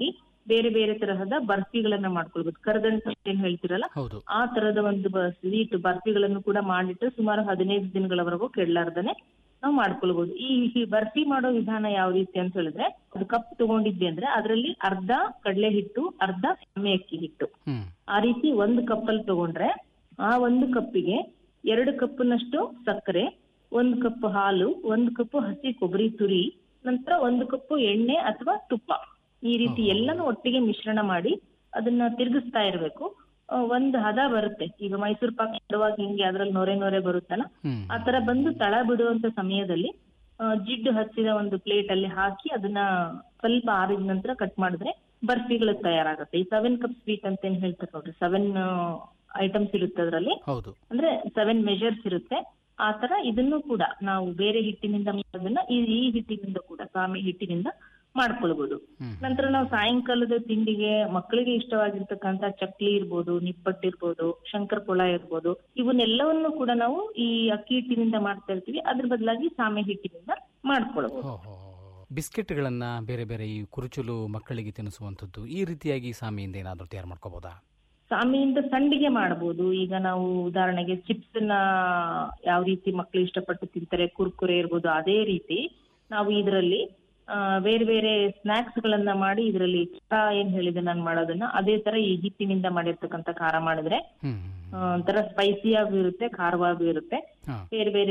ಬೇರೆ ಬೇರೆ ತರಹದ ಬರ್ಫಿಗಳನ್ನ ಮಾಡ್ಕೊಳ್ಬಹುದು ಕರದಂಟು ಅಂತ ಏನ್ ಹೇಳ್ತಿರಲ್ಲ ಹೌದು ಆ ತರದ ಒಂದು ಸ್ವೀಟ್ ಬರ್ಫಿಗಳನ್ನು ಕೂಡ ಮಾಡಿಟ್ಟು ಸುಮಾರು ಹದಿನೈದು ದಿನಗಳವರೆಗೂ ಕೆಡಲಾರ್ದನೆ ನಾವು ಮಾಡ್ಕೊಳ್ಬಹುದು ಈ ಈ ಬರ್ಫಿ ಮಾಡೋ ವಿಧಾನ ಯಾವ ರೀತಿ ಅಂತ ಹೇಳಿದ್ರೆ ಅದು ಕಪ್ ತಗೊಂಡಿದ್ವಿ ಅಂದ್ರೆ ಅದರಲ್ಲಿ ಅರ್ಧ ಕಡಲೆ ಹಿಟ್ಟು ಅರ್ಧ ಸಾಮೆ ಅಕ್ಕಿ ಹಿಟ್ಟು ಹ್ಮ್ ಆ ರೀತಿ ಒಂದು ಕಪ್ಪಲ್ಲಿ ತಗೊಂಡ್ರೆ ಆ ಒಂದು ಕಪ್ಪಿಗೆ ಎರಡು ಕಪ್ನಷ್ಟು ಸಕ್ಕರೆ ಒಂದು ಕಪ್ ಹಾಲು ಒಂದು ಕಪ್ ಹಸಿ ಕೊಬ್ಬರಿ ತುರಿ ನಂತರ ಒಂದು ಕಪ್ ಎಣ್ಣೆ ಅಥವಾ ತುಪ್ಪ ಈ ರೀತಿ ಎಲ್ಲಾನು ಒಟ್ಟಿಗೆ ಮಿಶ್ರಣ ಮಾಡಿ ಅದನ್ನ ತಿರುಗಿಸ್ತಾ ಇರ್ಬೇಕು ಆ, ಒಂದ್ ಹದ ಬರುತ್ತೆ ಈಗ ಮೈಸೂರು ಪಾಕ್ ಇಡುವಾಗ ಹಿಂಗೆ ಅದ್ರಲ್ಲಿ ನೊರೆ ನೊರೆ ಬರುತ್ತಲ್ಲ ಹ್ಮ್ ಆ ತರ ಬಂದು ತಳ ಬಿಡುವಂತ ಸಮಯದಲ್ಲಿ ಆ, ಜಿಡ್ಡು ಹಚ್ಚಿದ ಒಂದು ಪ್ಲೇಟ್ ಅಲ್ಲಿ ಹಾಕಿ ಅದನ್ನ ಸ್ವಲ್ಪ ಆರಿದ ನಂತರ ಕಟ್ ಮಾಡಿದ್ರೆ ಬರ್ಫಿಗಳು ತಯಾರಾಗುತ್ತೆ ಈ ಸೆವೆನ್ ಕಪ್ ಸ್ವೀಟ್ ಅಂತ ಏನ್ ಹೇಳ್ತಾರೆ ನೋಡ್ರಿ ಸೆವೆನ್ ಐಟಮ್ಸ್ ಇರುತ್ತೆ ಅದರಲ್ಲಿ ಹೌದು ಅಂದ್ರೆ ಸೆವೆನ್ ಮೆಜರ್ಸ್ ಇರುತ್ತೆ ಆ ತರ ಇದನ್ನು ಕೂಡ ನಾವು ಬೇರೆ ಹಿಟ್ಟಿನಿಂದ ಮಾಡೋದನ್ನ ಈ ಈ ಹಿಟ್ಟಿನಿಂದ ಕೂಡ ಸಾಮಿ ಹಿಟ್ಟಿನಿಂದ ಮಾಡ್ಕೊಳ್ಬಹುದು ಹ್ಮ್ ನಂತರ ನಾವು ಸಾಯಂಕಾಲದ ತಿಂಡಿಗೆ ಮಕ್ಕಳಿಗೆ ಇಷ್ಟವಾಗಿರ್ತಕ್ಕಂತ ಚಕ್ಲಿ ಇರ್ಬೋದು ನಿಪ್ಪಟ್ಟು ಇರ್ಬೋದು ಶಂಕರ್ ಪೊಳ ಇರ್ಬೋದು ಇವನ್ನೆಲ್ಲವನ್ನು ಕೂಡ ನಾವು ಈ ಅಕ್ಕಿ ಹಿಟ್ಟಿನಿಂದ ಮಾಡ್ತಾ ಇರ್ತೀವಿ ಅದ್ರ ಬದಲಾಗಿ ಸಾಮೆ ಹಿಟ್ಟಿನಿಂದ ಮಾಡ್ಕೊಳ್ಬಹುದು ಹೋ, ಹೋ, ಹೋ. ಬಿಸ್ಕೆಟ್ಗಳನ್ನ ಬೇರೆ ಬೇರೆ ಈ ಕುರುಚಲು ಮಕ್ಕಳಿಗೆ ತಿನ್ನಿಸುವಂಥದ್ದು ಈ ರೀತಿಯಾಗಿ ಸಾಮಿಯಿಂದ ಏನಾದರೂ ತಯಾರು ಮಾಡ್ಕೋಬೋದಾ ಸಾಮಿಯಿಂದ ಸಂಡಿಗೆ ಮಾಡಬಹುದು ಈಗ ನಾವು ಉದಾಹರಣೆಗೆ ಚಿಪ್ಸ್ ನ ಯಾವ ರೀತಿ ಮಕ್ಕಳು ಇಷ್ಟಪಟ್ಟು ತಿಂತಾರೆ ಕುರ್ಕುರೆ ಇರ್ಬೋದು ಅದೇ ರೀತಿ ನಾವು ಇದರಲ್ಲಿ ಆ, ಬೇರೆ ಬೇರೆ ಸ್ನಾಕ್ಸ್ ಗಳನ್ನ ಮಾಡಿ ಇದರಲ್ಲಿ ಖಾರ ಏನ್ ಹೇಳಿದೆ ನಾನು ಮಾಡೋದನ್ನ ಅದೇ ತರ ಈ ಹಿಟ್ಟಿನಿಂದ ಮಾಡಿರ್ತಕ್ಕಂಥ ಖಾರ ಮಾಡಿದ್ರೆ ಹ್ಮ್ ಆ, ಒಂಥರ ಸ್ಪೈಸಿಯಾಗೂ ಇರುತ್ತೆ ಖಾರವಾಗೂ ಇರುತ್ತೆ ಹಾ ಬೇರೆ ಬೇರೆ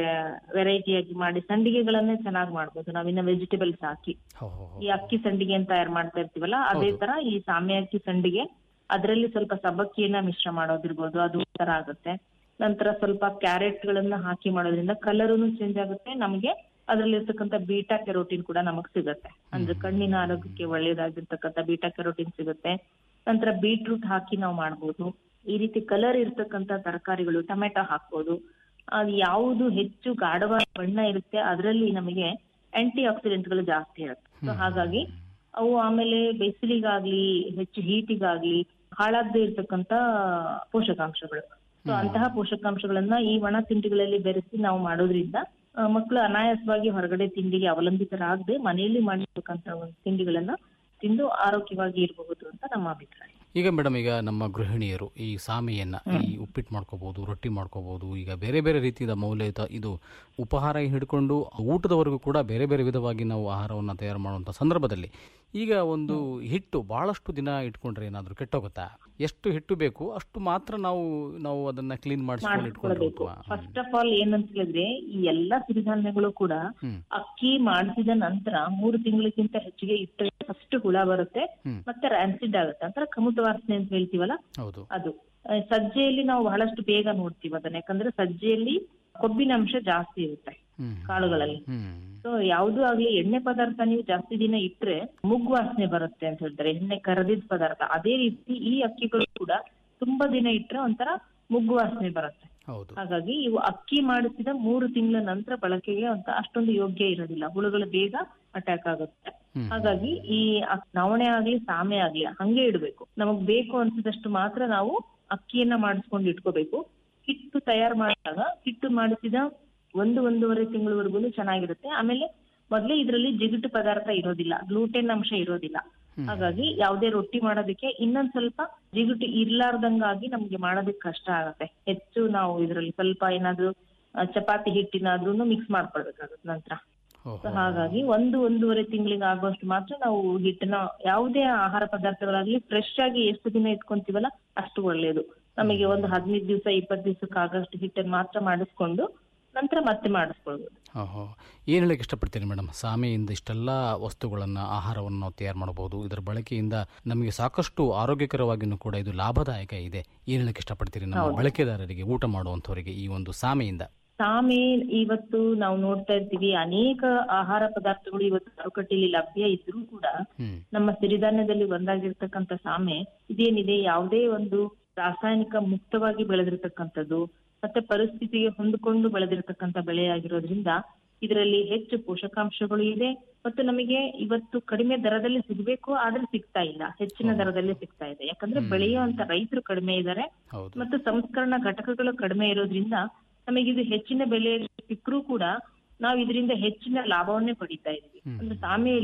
ವೆರೈಟಿಯಾಗಿ ಮಾಡಿ ಸಂಡಿಗೆಗಳನ್ನೇ ಚೆನ್ನಾಗಿ ಮಾಡ್ಬೋದು ನಾವಿನ್ನ ವೆಜಿಟೇಬಲ್ಸ್ ಹಾಕಿ ಹೋ ಹೋ ಹೋ. ಈ ಅಕ್ಕಿ ಸಂಡಿಗೆ ಅಂತ ತಯಾರು ಮಾಡ್ತಾ ಇರ್ತೀವಲ್ಲ ಅದೇ ಹೌದು. ತರ ಈ ಸಾಮೆ ಅಕ್ಕಿ ಸಂಡಿಗೆ ಅದರಲ್ಲಿ ಸ್ವಲ್ಪ ಸಬ್ಬಕ್ಕಿಯನ್ನ ಮಿಶ್ರ ಮಾಡೋದಿರ್ಬೋದು ಅದು ತರ ಆಗುತ್ತೆ ನಂತರ ಸ್ವಲ್ಪ ಕ್ಯಾರೆಟ್ ಗಳನ್ನ ಹಾಕಿ ಮಾಡೋದ್ರಿಂದ ಕಲರುನು ಚೇಂಜ್ ಆಗುತ್ತೆ ನಮಗೆ ಅದ್ರಲ್ಲಿ ಇರ್ತಕ್ಕಂಥ ಬೀಟಾ ಕೆರೋಟಿನ್ ಕೂಡ ನಮಗ್ ಸಿಗುತ್ತೆ ಅಂದ್ರೆ ಕಣ್ಣಿನ ಆರೋಗ್ಯಕ್ಕೆ ಒಳ್ಳೇದಾಗಿರ್ತಕ್ಕಂಥ ಬೀಟಾ ಕೆರೋಟಿನ್ ಸಿಗುತ್ತೆ ನಂತರ ಬೀಟ್ರೂಟ್ ಹಾಕಿ ನಾವು ಮಾಡ್ಬೋದು ಈ ರೀತಿ ಕಲರ್ ಇರ್ತಕ್ಕಂಥ ತರಕಾರಿಗಳು ಟೊಮೆಟೊ ಹಾಕ್ಬೋದು ಅದು ಯಾವುದು ಹೆಚ್ಚು ಗಾಢವಾದ ಬಣ್ಣ ಇರುತ್ತೆ ಅದರಲ್ಲಿ ನಮಗೆ ಆಂಟಿ ಆಕ್ಸಿಡೆಂಟ್ಗಳು ಜಾಸ್ತಿ ಇರುತ್ತೆ ಸೊ ಹಾಗಾಗಿ ಅವು ಆಮೇಲೆ ಬಿಸಿಲಿಗಾಗ್ಲಿ ಹೆಚ್ಚು ಹೀಟಿಗಾಗ್ಲಿ ಹಾಳಾಗದೆ ಇರ್ತಕ್ಕಂತ ಪೋಷಕಾಂಶಗಳು ಸೊ ಅಂತಹ ಪೋಷಕಾಂಶಗಳನ್ನ ಈ ಒಣ ತಿಂಡಿಗಳಲ್ಲಿ ಬೆರೆಸಿ ನಾವು ಮಾಡೋದ್ರಿಂದ ಆ, ಮಕ್ಕಳು ಅನಾಯಾಸವಾಗಿ ಹೊರಗಡೆ ತಿಂಡಿಗೆ ಅವಲಂಬಿತರಾಗದೆ ಮನೆಯಲ್ಲಿ ಮಾಡಿರ್ತಕ್ಕಂತ ಒಂದು ತಿಂಡಿಗಳನ್ನ ತಿಂದು ಆರೋಗ್ಯವಾಗಿ ಇರಬಹುದು ಅಂತ ನಮ್ಮ ಅಭಿಪ್ರಾಯ ಈಗ ಮೇಡಮ್ ಈಗ ನಮ್ಮ ಗೃಹಿಣಿಯರು ಈ ಸಾಮೆಯನ್ನ ಈ ಉಪ್ಪಿಟ್ಟು ಮಾಡ್ಕೋಬಹುದು ರೊಟ್ಟಿ ಮಾಡ್ಕೋಬಹುದು ಈಗ ಬೇರೆ ಬೇರೆ ರೀತಿಯ ಮೌಲ್ಯಯುತ ಇದು ಉಪಹಾರ ಹಿಡ್ಕೊಂಡು ಊಟದವರೆಗೂ ಕೂಡ ಬೇರೆ ಬೇರೆ ವಿಧವಾಗಿ ನಾವು ಆಹಾರವನ್ನು ತಯಾರು ಮಾಡುವಂಥ ಸಂದರ್ಭದಲ್ಲಿ ಈಗ ಒಂದು ಹಿಟ್ಟು ಬಹಳಷ್ಟು ದಿನ ಇಟ್ಕೊಂಡ್ರೆ ಏನಾದರೂ ಕೆಟ್ಟೋಗುತ್ತಾ ಎಷ್ಟು ಹಿಟ್ಟು ಬೇಕು ಅಷ್ಟು ಮಾತ್ರ ನಾವು ನಾವು ಅದನ್ನ ಕ್ಲೀನ್ ಮಾಡಿಸ್ಕೊಂಡು ಮಾಡಿಸ್ಕೊಳ್ಬೇಕು ಇಟ್ಕೊಂಡಿರ್ಬೇಕು ಫಸ್ಟ್ ಆಫ್ ಆಲ್ ಏನಂತ ಹೇಳಿದ್ರೆ ಈ ಎಲ್ಲಾ ಸಿರಿಧಾನ್ಯಗಳು ಕೂಡ ಹ್ಮ್ ಅಕ್ಕಿ ಮಾಡಿಸಿದ ನಂತರ ಮೂರು ತಿಂಗಳಿಗಿಂತ ಹೆಚ್ಚಿಗೆ ಇಟ್ಟರೆ ಫಸ್ಟ್ ಹುಳ ಬರುತ್ತೆ ಹ್ಮ್. ಮತ್ತೆ ರ್ಯಾನ್ಸಿಡ್ ಆಗುತ್ತೆ ಅಂದ್ರೆ ಕಮುಟ ವಾಸನೆ ಅಂತ ಹೇಳ್ತೀವಲ್ಲ ಹೌದು ಅದು ಆ, ಸಜ್ಜೆಯಲ್ಲಿ ನಾವು ಬಹಳಷ್ಟು ಬೇಗ ನೋಡ್ತೀವಿ ಅದನ್ನ ಯಾಕಂದ್ರೆ ಸಜ್ಜೆಯಲ್ಲಿ ಕೊಬ್ಬಿನ ಅಂಶ ಜಾಸ್ತಿ ಇರುತ್ತೆ ಹ್ಮ್ ಕಾಳುಗಳಲ್ಲಿ ಹ್ಮ್ ಸೊ ಯಾವ್ದು ಆಗ್ಲಿ ಎಣ್ಣೆ ಪದಾರ್ಥ ನೀವು ಜಾಸ್ತಿ ದಿನ ಇಟ್ರೆ ಮುಗ್ ವಾಸನೆ ಬರುತ್ತೆ ಅಂತ ಹೇಳ್ತಾರೆ ಎಣ್ಣೆ ಕರದಿದ್ ಪದಾರ್ಥ ಅದೇ ರೀತಿ ಈ ಅಕ್ಕಿಗಳು ಕೂಡ ತುಂಬಾ ದಿನ ಇಟ್ರೆ ಒಂಥರ ಮುಗ್ಗು ವಾಸನೆ ಬರುತ್ತೆ ಹೌದು ಹಾಗಾಗಿ ಇವು ಅಕ್ಕಿ ಮಾಡಿಸಿದ ಮೂರು ತಿಂಗಳ ನಂತರ ಬಳಕೆಗೆ ಅಂತ ಅಷ್ಟೊಂದು ಯೋಗ್ಯ ಇರೋದಿಲ್ಲ ಹುಳುಗಳು ಬೇಗ ಅಟ್ಯಾಕ್ ಆಗುತ್ತೆ ಹ್ಮ್. ಹಾಗಾಗಿ ಈ ಅಕ್- ನವಣೆ ಆಗ್ಲಿ ಸಾಮೆ ಆಗ್ಲಿ ಹಂಗೆ ಇಡ್ಬೇಕು ನಮಗ್ ಬೇಕು ಅನ್ಸಿದಷ್ಟು ಮಾತ್ರ ನಾವು ಅಕ್ಕಿಯನ್ನ ಮಾಡಿಸ್ಕೊಂಡು ಇಟ್ಕೋಬೇಕು ಹಿಟ್ಟು ತಯಾರು ಮಾಡಿದಾಗ ಹಿಟ್ಟು ಮಾಡಿಸಿದ ಒಂದು ಒಂದೂವರೆ ತಿಂಗಳವರೆಗೂ ಚೆನ್ನಾಗಿರುತ್ತೆ ಆಮೇಲೆ ಮೊದ್ಲೇ ಇದರಲ್ಲಿ ಜಿಗುಟು ಪದಾರ್ಥ ಇರೋದಿಲ್ಲ ಗ್ಲೂಟೆನ್ ಅಂಶ ಇರೋದಿಲ್ಲ ಹಾಗಾಗಿ ಯಾವುದೇ ರೊಟ್ಟಿ ಮಾಡೋದಕ್ಕೆ ಇನ್ನೊಂದ್ ಸ್ವಲ್ಪ ಜಿಗುಟು ಇರ್ಲಾರ್ದಂಗಾಗಿ ನಮ್ಗೆ ಮಾಡೋದಕ್ಕೆ ಕಷ್ಟ ಆಗತ್ತೆ ಹೆಚ್ಚು ನಾವು ಇದರಲ್ಲಿ ಸ್ವಲ್ಪ ಏನಾದ್ರು ಆ, ಚಪಾತಿ ಹಿಟ್ಟಿನಾದ್ರೂ ಮಿಕ್ಸ್ ಮಾಡ್ಕೊಳ್ಬೇಕಾಗುತ್ತೆ ನಂತರ ಓಹೋ. So ಹಾಗಾಗಿ ಒಂದು ಒಂದೂವರೆ ತಿಂಗಳಿಗೆ ಆಗುವಷ್ಟು ಮಾತ್ರ ನಾವು ಹಿಟ್ಟನ್ನ ಯಾವುದೇ ಆಹಾರ ಪದಾರ್ಥಗಳಾಗ್ಲಿ ಫ್ರೆಶ್ ಆಗಿ ಎಷ್ಟು ದಿನ ಇಟ್ಕೊಂತೀವಲ್ಲ ಅಷ್ಟು ಒಳ್ಳೇದು ನಮಗೆ ಒಂದು ಹದಿನೈದು ದಿವಸ ಇಪ್ಪತ್ತು ದಿವಸಕ್ಕೆ ಆಗಷ್ಟು ಹಿಟ್ಟನ್ನು ಮಾತ್ರ ಮಾಡಿಸ್ಕೊಂಡು ನಂತರ ಮತ್ತೆ ಮಾಡಿಸ್ಕೊಳ್ಬೋದು ಓಹೋ ಏನು ಹೇಳಕ್ಕೆ ಇಷ್ಟಪಡ್ತೀನಿ ಮೇಡಮ್ ಸಾಮೆಯಿಂದ ಇಷ್ಟೆಲ್ಲ ವಸ್ತುಗಳನ್ನು ಆಹಾರವನ್ನು ನಾವು ತಯಾರು ಮಾಡಬಹುದು ಇದರ ಬಳಕೆಯಿಂದ ನಮಗೆ ಸಾಕಷ್ಟು ಆರೋಗ್ಯಕರವಾಗಿಯೂ ಕೂಡ ಇದು ಲಾಭದಾಯಕ ಇದೆ ಏನು ಹೇಳಕ್ಕೆ ಇಷ್ಟಪಡ್ತೀರಿ ನಮ್ಮ ಬಳಕೆದಾರರಿಗೆ ಊಟ ಮಾಡುವಂಥವರಿಗೆ ಈ ಒಂದು ಸಾಮೆಯಿಂದ ಸಾಮೆ ಇವತ್ತು ನಾವು ನೋಡ್ತಾ ಇರ್ತೀವಿ ಅನೇಕ ಆಹಾರ ಪದಾರ್ಥಗಳು ಇವತ್ತು ಮಾರುಕಟ್ಟೆಯಲ್ಲಿ ಲಭ್ಯ ಇದ್ರೂ ಕೂಡ ಹ್ಮ್ ನಮ್ಮ ಸಿರಿಧಾನ್ಯದಲ್ಲಿ ಒಂದಾಗಿರ್ತಕ್ಕಂಥ ಸಾಮೆ ಇದೇನಿದೆ ಯಾವುದೇ ಒಂದು ರಾಸಾಯನಿಕ ಮುಕ್ತವಾಗಿ ಬೆಳೆದಿರ್ತಕ್ಕಂಥದ್ದು ಮತ್ತೆ ಪರಿಸ್ಥಿತಿಗೆ ಹೊಂದಿಕೊಂಡು ಬೆಳೆದಿರ್ತಕ್ಕಂಥ ಬೆಳೆಯಾಗಿರೋದ್ರಿಂದ ಇದರಲ್ಲಿ ಹೆಚ್ಚು ಪೋಷಕಾಂಶಗಳು ಇದೆ ಮತ್ತು ನಮಗೆ ಇವತ್ತು ಕಡಿಮೆ ದರದಲ್ಲಿ ಸಿಗಬೇಕು ಆದ್ರೆ ಸಿಗ್ತಾ ಇಲ್ಲ ಹೆಚ್ಚಿನ ದರದಲ್ಲಿ ಸಿಗ್ತಾ ಇದೆ ಯಾಕಂದ್ರೆ ಬೆಳೆಯುವಂತ ರೈತರು ಕಡಿಮೆ ಇದ್ದಾರೆ ಹೌದು ಮತ್ತು ಸಂಸ್ಕರಣಾ ಘಟಕಗಳು ಕಡಿಮೆ ಇರೋದ್ರಿಂದ ನಮಗಿದು ಹೆಚ್ಚಿನ ಬೆಲೆ ಸಿಕ್ಕರೂ ಕೂಡ ನಾವು ಇದರಿಂದ ಹೆಚ್ಚಿನ ಲಾಭವನ್ನೇ ಪಡಿತಾ ಇದೀವಿ ಅಂದ್ರೆ ಸಾಮೆಯಲ್ಲಿ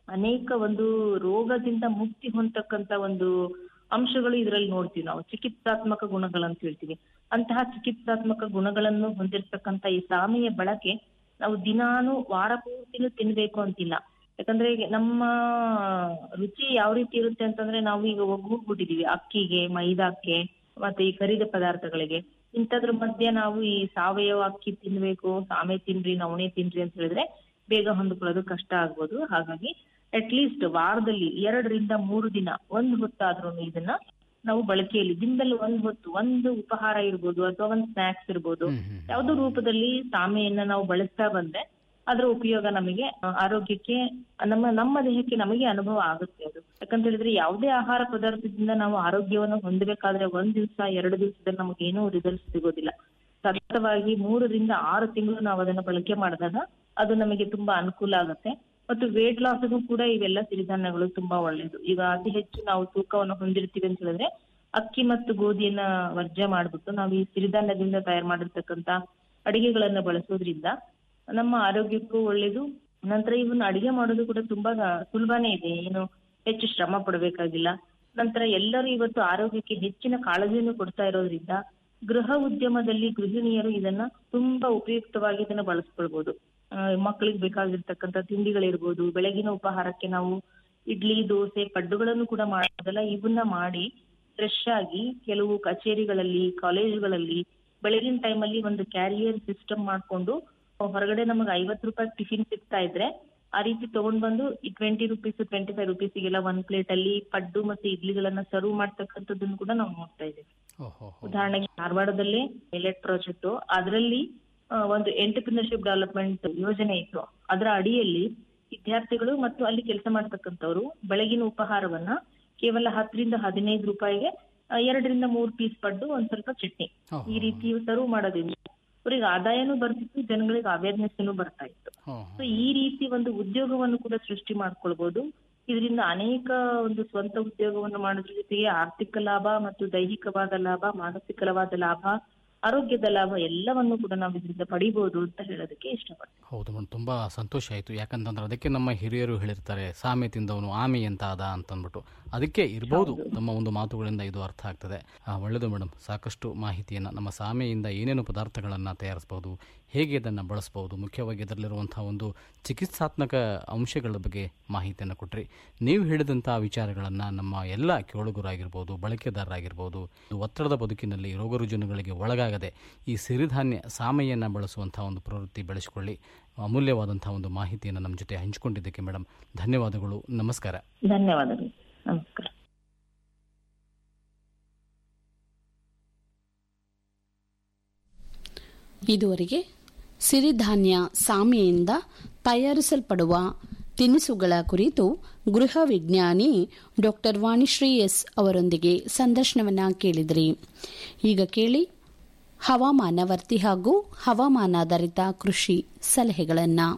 ಅನೇಕ ಒಂದು ರೋಗದಿಂದ ಮುಕ್ತಿ ಹೊಂದತಕ್ಕಂತ ಒಂದು ಅಂಶಗಳು ಇದರಲ್ಲಿ ನೋಡ್ತೀವಿ ನಾವು ಚಿಕಿತ್ಸಾತ್ಮಕ ಗುಣಗಳಂತ ಹೇಳ್ತೀವಿ ಅಂತಹ ಚಿಕಿತ್ಸಾತ್ಮಕ ಗುಣಗಳನ್ನು ಹೊಂದಿರತಕ್ಕಂತ ಈ ಸಾಮೆಯ ಬಳಕೆ ನಾವು ದಿನಾನು ವಾರ ಪೂರ್ತಿನೂ ತಿನ್ಬೇಕು ಅಂತಿಲ್ಲ ಯಾಕಂದ್ರೆ ಈಗ ನಮ್ಮ ರುಚಿ ಯಾವ ರೀತಿ ಇರುತ್ತೆ ಅಂತಂದ್ರೆ ನಾವು ಈಗ ಒಗ್ಗೂಡ್ಬಿಟ್ಟಿದೀವಿ ಅಕ್ಕಿಗೆ ಮೈದಾಕ್ಕೆ ಮತ್ತೆ ಈ ಕರಿದ ಪದಾರ್ಥಗಳಿಗೆ ಇಂಥದ್ರ ಮಧ್ಯೆ ನಾವು ಈ ಸಾವಯವ ಅಕ್ಕಿ ತಿನ್ಬೇಕು ಸಾಮೆ ತಿನ್ರಿ ನವಣೆ ತಿನ್ರಿ ಅಂತ ಹೇಳಿದ್ರೆ ಬೇಗ ಹೊಂದ್ಕೊಳ್ಳೋದು ಕಷ್ಟ ಆಗ್ಬೋದು ಹಾಗಾಗಿ ಅಟ್ ಲೀಸ್ಟ್ ವಾರದಲ್ಲಿ ಎರಡರಿಂದ ಮೂರು ದಿನ ಒಂದ್ ಹೊತ್ತಾದ್ರೂ ಇದನ್ನ ನಾವು ಬಳಕೆಯಲ್ಲಿ ದಿನದಲ್ಲಿ ಒಂದ್ ಹೊತ್ತು ಒಂದು ಉಪಹಾರ ಇರ್ಬೋದು ಅಥವಾ ಒಂದ್ ಸ್ನಾಕ್ಸ್ ಇರ್ಬೋದು ಹ್ಮ್, ಹ್ಮ್. ಯಾವ್ದೋ ರೂಪದಲ್ಲಿ ಸಾಮೆಯನ್ನ ನಾವು ಬಳಸ್ತಾ ಬಂದ್ರೆ ಅದರ ಉಪಯೋಗ ನಮಗೆ ಆ, ಆರೋಗ್ಯಕ್ಕೆ ನಮ್ಮ ನಮ್ಮ ದೇಹಕ್ಕೆ ನಮಗೆ ಅನುಭವ ಆಗುತ್ತೆ ಅದು ಯಾಕಂತ ಹೇಳಿದ್ರೆ ಯಾವುದೇ ಆಹಾರ ಪದಾರ್ಥದಿಂದ ನಾವು ಆರೋಗ್ಯವನ್ನು ಹೊಂದಬೇಕಾದ್ರೆ ಒಂದ್ ದಿವಸ ಎರಡು ದಿವಸದಲ್ಲಿ ನಮಗೆ ಏನೂ ರಿಸಲ್ಟ್ ಸಿಗೋದಿಲ್ಲ ಸತತವಾಗಿ ಮೂರರಿಂದ ಆರು ತಿಂಗಳು ನಾವು ಅದನ್ನ ಬಳಕೆ ಮಾಡಿದಾಗ ಅದು ನಮಗೆ ತುಂಬಾ ಅನುಕೂಲ ಆಗುತ್ತೆ ಮತ್ತು ವೇಟ್ ಲಾಸ್ಗೂ ಕೂಡ ಇವೆಲ್ಲ ಸಿರಿಧಾನ್ಯಗಳು ತುಂಬಾ ಒಳ್ಳೇದು ಈಗ ಅತಿ ಹೆಚ್ಚು ನಾವು ತೂಕವನ್ನು ಹೊಂದಿರ್ತೀವಿ ಅಂತ ಹೇಳಿದ್ರೆ ಅಕ್ಕಿ ಮತ್ತು ಗೋಧಿಯನ್ನ ವರ್ಜ್ಯ ಮಾಡ್ಬಿಟ್ಟು ನಾವು ಈ ಸಿರಿಧಾನ್ಯದಿಂದ ತಯಾರು ಮಾಡಿರ್ತಕ್ಕಂತ ಅಡಿಗೆಗಳನ್ನ ಬಳಸೋದ್ರಿಂದ ನಮ್ಮ ಆರೋಗ್ಯಕ್ಕೂ ಒಳ್ಳೇದು ನಂತರ ಇವನ್ನ ಅಡಿಗೆ ಮಾಡೋದು ಕೂಡ ತುಂಬಾ ಸುಲಭನೇ ಇದೆ ಏನು ಹೆಚ್ಚು ಶ್ರಮ ಪಡಬೇಕಾಗಿಲ್ಲ ನಂತರ ಎಲ್ಲರೂ ಇವತ್ತು ಆರೋಗ್ಯಕ್ಕೆ ಹೆಚ್ಚಿನ ಕಾಳಜಿಯನ್ನು ಕೊಡ್ತಾ ಇರೋದ್ರಿಂದ ಗೃಹ ಉದ್ಯಮದಲ್ಲಿ ಗೃಹಿಣಿಯರು ಇದನ್ನ ತುಂಬಾ ಉಪಯುಕ್ತವಾಗಿ ಇದನ್ನ ಬಳಸ್ಕೊಳ್ಬಹುದು ಆ, ಮಕ್ಕಳಿಗೆ ಬೇಕಾಗಿರ್ತಕ್ಕಂಥ ತಿಂಡಿಗಳಿರ್ಬೋದು ಬೆಳಗಿನ ಉಪಹಾರಕ್ಕೆ ನಾವು ಇಡ್ಲಿ ದೋಸೆ ಪಡ್ಡುಗಳನ್ನು ಕೂಡ ಮಾಡೋದಲ್ಲ ಇವನ್ನ ಮಾಡಿ ಫ್ರೆಶ್ ಆಗಿ ಕೆಲವು ಕಚೇರಿಗಳಲ್ಲಿ ಕಾಲೇಜುಗಳಲ್ಲಿ ಬೆಳಗಿನ ಟೈಮಲ್ಲಿ ಒಂದು ಕ್ಯಾರಿಯರ್ ಸಿಸ್ಟಮ್ ಮಾಡ್ಕೊಂಡು ಹೊರಗಡೆ ನಮಗೆ ಐವತ್ತು ರೂಪಾಯಿ ಟಿಫಿನ್ ಸಿಗ್ತಾ ಇದ್ರೆ ಆ ರೀತಿ ತಗೊಂಡ್ ಬಂದು ಈ ಟ್ವೆಂಟಿ ರುಪೀಸ್ ಟ್ವೆಂಟಿ ಫೈವ್ ರುಪೀಸಿಗೆಲ್ಲ ಒಂದ್ ಪ್ಲೇಟ್ ಅಲ್ಲಿ ಪಡ್ಡು ಮತ್ತೆ ಇಡ್ಲಿಗಳನ್ನ ಸರ್ವ್ ಮಾಡ್ತಕ್ಕಂಥದ್ದನ್ನು ಕೂಡ ನಾವು ನೋಡ್ತಾ ಇದ್ದೇವೆ ಓಹೋ ಉದಾಹರಣೆಗೆ ಧಾರವಾಡದಲ್ಲಿ ಮಿಲೆಟ್ ಪ್ರಾಜೆಕ್ಟ್ ಅದರಲ್ಲಿ ಆ, ಒಂದು ಎಂಟರ್ಪ್ರಿನರ್ಶಿಪ್ ಡೆವಲಪ್ಮೆಂಟ್ ಯೋಜನೆ ಇತ್ತು ಅದರ ಅಡಿಯಲ್ಲಿ ವಿದ್ಯಾರ್ಥಿಗಳು ಮತ್ತು ಅಲ್ಲಿ ಕೆಲಸ ಮಾಡ್ತಕ್ಕಂಥವ್ರು ಬೆಳಗಿನ ಉಪಹಾರವನ್ನ ಕೇವಲ ಹತ್ತರಿಂದ ಹದಿನೈದು ರೂಪಾಯಿಗೆ ಆ, ಎರಡರಿಂದ ಮೂರ್ ಪೀಸ್ ಪಡ್ಡು ಒಂದ್ ಸ್ವಲ್ಪ ಚಟ್ನಿ ಓಹೋ. ಈ ರೀತಿ ಸರ್ವ್ ಮಾಡೋದ್ರಿಂದ ಅವ್ರಿಗೆ ಆದಾಯನೂ ಬರ್ತಿತ್ತು ಜನಗಳಿಗೆ ಅವೇರ್ನೆಸ್ ಬರ್ತಾ ಇತ್ತು ಓಹೋ. ಸೊ ಈ ರೀತಿ ಒಂದು ಉದ್ಯೋಗವನ್ನು ಕೂಡ ಸೃಷ್ಟಿ ಮಾಡ್ಕೊಳ್ಬಹುದು ಇದರಿಂದ ಅನೇಕ ಒಂದು ಸ್ವಂತ ಉದ್ಯೋಗವನ್ನು ಮಾಡೋದ್ರ ಜೊತೆಗೆ ಆರ್ಥಿಕ ಲಾಭ ಮತ್ತು ದೈಹಿಕವಾದ ಲಾಭ ಮಾನಸಿಕವಾದ ಲಾಭ ಆರೋಗ್ಯದ ಲಾಭ ಎಲ್ಲವನ್ನು ಕೂಡ ನಾವು ಇದರಿಂದ ಪಡಿಬಹುದು ಅಂತ ಹೇಳೋದಕ್ಕೆ ಇಷ್ಟಪಡ್ತೀನಿ ಹೌದು ಮೇಡಮ್ ತುಂಬ ಸಂತೋಷ ಆಯಿತು ಯಾಕಂತಂದ್ರೆ ಅದಕ್ಕೆ ನಮ್ಮ ಹಿರಿಯರು ಹೇಳಿರ್ತಾರೆ ಸಾಮೆ ತಿಂದವನು ಆಮೆ ಅಂತ ಅದ ಅಂತಂದ್ಬಿಟ್ಟು ಅದಕ್ಕೆ ಇರ್ಬೋದು ತಮ್ಮ ಒಂದು ಮಾತುಗಳಿಂದ ಇದು ಅರ್ಥ ಆಗ್ತದೆ ಆ, ಒಳ್ಳೆಯದು ಮೇಡಮ್ ಸಾಕಷ್ಟು ಮಾಹಿತಿಯನ್ನು ನಮ್ಮ ಸಾಮೆಯಿಂದ ಏನೇನು ಪದಾರ್ಥಗಳನ್ನು ತಯಾರಿಸ್ಬೋದು ಹೇಗೆ ಇದನ್ನು ಬಳಸ್ಬೋದು ಮುಖ್ಯವಾಗಿ ಇದರಲ್ಲಿರುವಂಥ ಒಂದು ಚಿಕಿತ್ಸಾತ್ಮಕ ಅಂಶಗಳ ಬಗ್ಗೆ ಮಾಹಿತಿಯನ್ನು ಕೊಟ್ರಿ ನೀವು ಹೇಳಿದಂಥ ವಿಚಾರಗಳನ್ನು ನಮ್ಮ ಎಲ್ಲ ಕೇಳುಗರಾಗಿರ್ಬೋದು ಬಳಕೆದಾರರಾಗಿರ್ಬೋದು ಇದು ಒತ್ತಡದ ಬದುಕಿನಲ್ಲಿ ರೋಗರುಜಿನಗಳಿಗೆ ಒಳಗಾಗದೆ ಈ ಸಿರಿಧಾನ್ಯ ಸಾಮೆಯನ್ನು ಬಳಸುವಂಥ ಒಂದು ಪ್ರವೃತ್ತಿ ಬೆಳೆಸಿಕೊಳ್ಳಿ ಅಮೂಲ್ಯವಾದಂಥ ಒಂದು ಮಾಹಿತಿಯನ್ನು ನಮ್ಮ ಜೊತೆ ಹಂಚಿಕೊಂಡಿದ್ದಕ್ಕೆ ಮೇಡಮ್ ಧನ್ಯವಾದಗಳು ನಮಸ್ಕಾರ ಧನ್ಯವಾದಗಳು ನಮಸ್ಕಾರ ಇದುವರೆಗೆ ಸಿರಿಧಾನ್ಯ ಸಾಮೆಯಿಂದ ತಯಾರಿಸಲ್ಪಡುವ ತಿನಿಸುಗಳ ಕುರಿತು ಗೃಹ ವಿಜ್ಞಾನಿ ಡಾಕ್ಟರ್ ವಾಣಿಶ್ರೀ ಎಸ್ ಅವರೊಂದಿಗೆ ಸಂದರ್ಶನವನ್ನ ಕೇಳಿದ್ರಿ ಈಗ ಕೇಳಿ ಹವಾಮಾನ ವರ್ತಿ ಹಾಗೂ ಹವಾಮಾನಾಧಾರಿತ ಕೃಷಿ ಸಲಹೆಗಳನ್ನು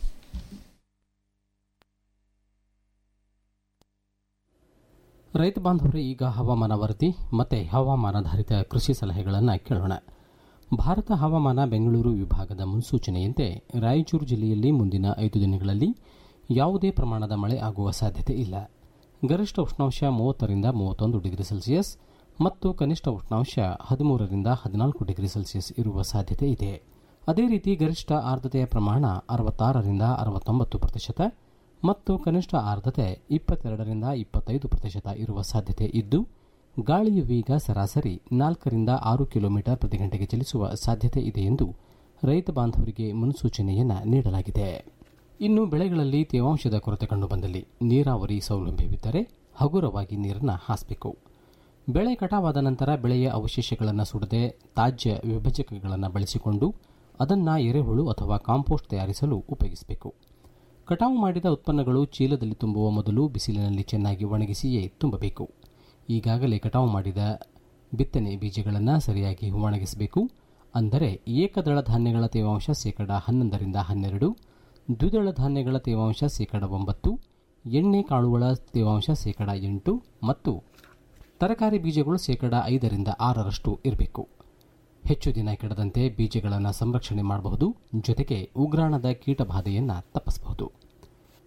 ರೈತ ಬಾಂಧವರೇ ಈಗ ಹವಾಮಾನ ವರದಿ ಮತ್ತು ಹವಾಮಾನಾಧಾರಿತ ಕೃಷಿ ಸಲಹೆಗಳನ್ನು ಕೇಳೋಣ ಭಾರತ ಹವಾಮಾನ ಬೆಂಗಳೂರು ವಿಭಾಗದ ಮುನ್ಸೂಚನೆಯಂತೆ ರಾಯಚೂರು ಜಿಲ್ಲೆಯಲ್ಲಿ ಮುಂದಿನ ಐದು ದಿನಗಳಲ್ಲಿ ಯಾವುದೇ ಪ್ರಮಾಣದ ಮಳೆ ಆಗುವ ಸಾಧ್ಯತೆ ಇಲ್ಲ ಗರಿಷ್ಠ ಉಷ್ಣಾಂಶ ಮೂವತ್ತರಿಂದ ಮೂವತ್ತೊಂದು ಡಿಗ್ರಿ ಸೆಲ್ಸಿಯಸ್ ಮತ್ತು ಕನಿಷ್ಠ ಉಷ್ಣಾಂಶ ಹದಿಮೂರರಿಂದ ಹದಿನಾಲ್ಕು ಡಿಗ್ರಿ ಸೆಲ್ಸಿಯಸ್ ಇರುವ ಸಾಧ್ಯತೆ ಇದೆ ಅದೇ ರೀತಿ ಗರಿಷ್ಠ ಆರ್ದ್ರತೆಯ ಪ್ರಮಾಣ ಅರವತ್ತಾರರಿಂದ ಅರವತ್ತೊಂಬತ್ತು ಪ್ರತಿಶತ ಮತ್ತು ಕನಿಷ್ಠ ಆರ್ದ್ರತೆ ಇಪ್ಪತ್ತೆರಡರಿಂದ ಇಪ್ಪತ್ತೈದು ಪ್ರತಿಶತ ಇರುವ ಸಾಧ್ಯತೆ ಇದ್ದು ಗಾಳಿಯ ವೇಗ ಸರಾಸರಿ ನಾಲ್ಕರಿಂದ ಆರು ಕಿಲೋಮೀಟರ್ ಪ್ರತಿ ಗಂಟೆಗೆ ಚಲಿಸುವ ಸಾಧ್ಯತೆ ಇದೆ ಎಂದು ರೈತ ಬಾಂಧವರಿಗೆ ಮುನ್ಸೂಚನೆಯನ್ನ ನೀಡಲಾಗಿದೆ ಇನ್ನು ಬೆಳೆಗಳಲ್ಲಿ ತೇವಾಂಶದ ಕೊರತೆ ಕಂಡುಬಂದಲ್ಲಿ ನೀರಾವರಿ ಸೌಲಭ್ಯವಿದ್ದರೆ ಹಗುರವಾಗಿ ನೀರನ್ನು ಹಾಸಬೇಕು ಬೆಳೆ ಕಟಾವಾದ ನಂತರ ಬೆಳೆಯ ಅವಶೇಷಗಳನ್ನು ಸುಡದೆ ತಾಜ್ಯ ವಿಭಜಕಗಳನ್ನು ಬಳಸಿಕೊಂಡು ಅದನ್ನು ಎರೆಹುಳು ಅಥವಾ ಕಾಂಪೋಸ್ಟ್ ತಯಾರಿಸಲು ಉಪಯೋಗಿಸಬೇಕು ಕಟಾವು ಮಾಡಿದ ಉತ್ಪನ್ನಗಳು ಚೀಲದಲ್ಲಿ ತುಂಬುವ ಮೊದಲು ಬಿಸಿಲಿನಲ್ಲಿ ಚೆನ್ನಾಗಿ ಒಣಗಿಸಿಯೇ ತುಂಬಬೇಕು ಈಗಾಗಲೇ ಕಟಾವು ಮಾಡಿದ ಬಿತ್ತನೆ ಬೀಜಗಳನ್ನು ಸರಿಯಾಗಿ ಒಣಗಿಸಬೇಕು ಅಂದರೆ ಏಕದಳ ಧಾನ್ಯಗಳ ತೇವಾಂಶ ಶೇಕಡ ಹನ್ನೊಂದರಿಂದ ಹನ್ನೆರಡು ದ್ವಿದಳ ಧಾನ್ಯಗಳ ತೇವಾಂಶ ಶೇಕಡ ಒಂಬತ್ತು ಎಣ್ಣೆ ಕಾಳುಗಳ ತೇವಾಂಶ ಶೇಕಡ ಎಂಟು ಮತ್ತು ತರಕಾರಿ ಬೀಜಗಳು ಶೇಕಡ ಐದರಿಂದ ಆರರಷ್ಟು ಇರಬೇಕು ಹೆಚ್ಚು ದಿನ ಕೆಡದಂತೆ ಬೀಜಗಳನ್ನು ಸಂರಕ್ಷಣೆ ಮಾಡಬಹುದು ಜೊತೆಗೆ ಉಗ್ರಾಣದ ಕೀಟಬಾಧೆಯನ್ನು ತಪ್ಪಿಸಬಹುದು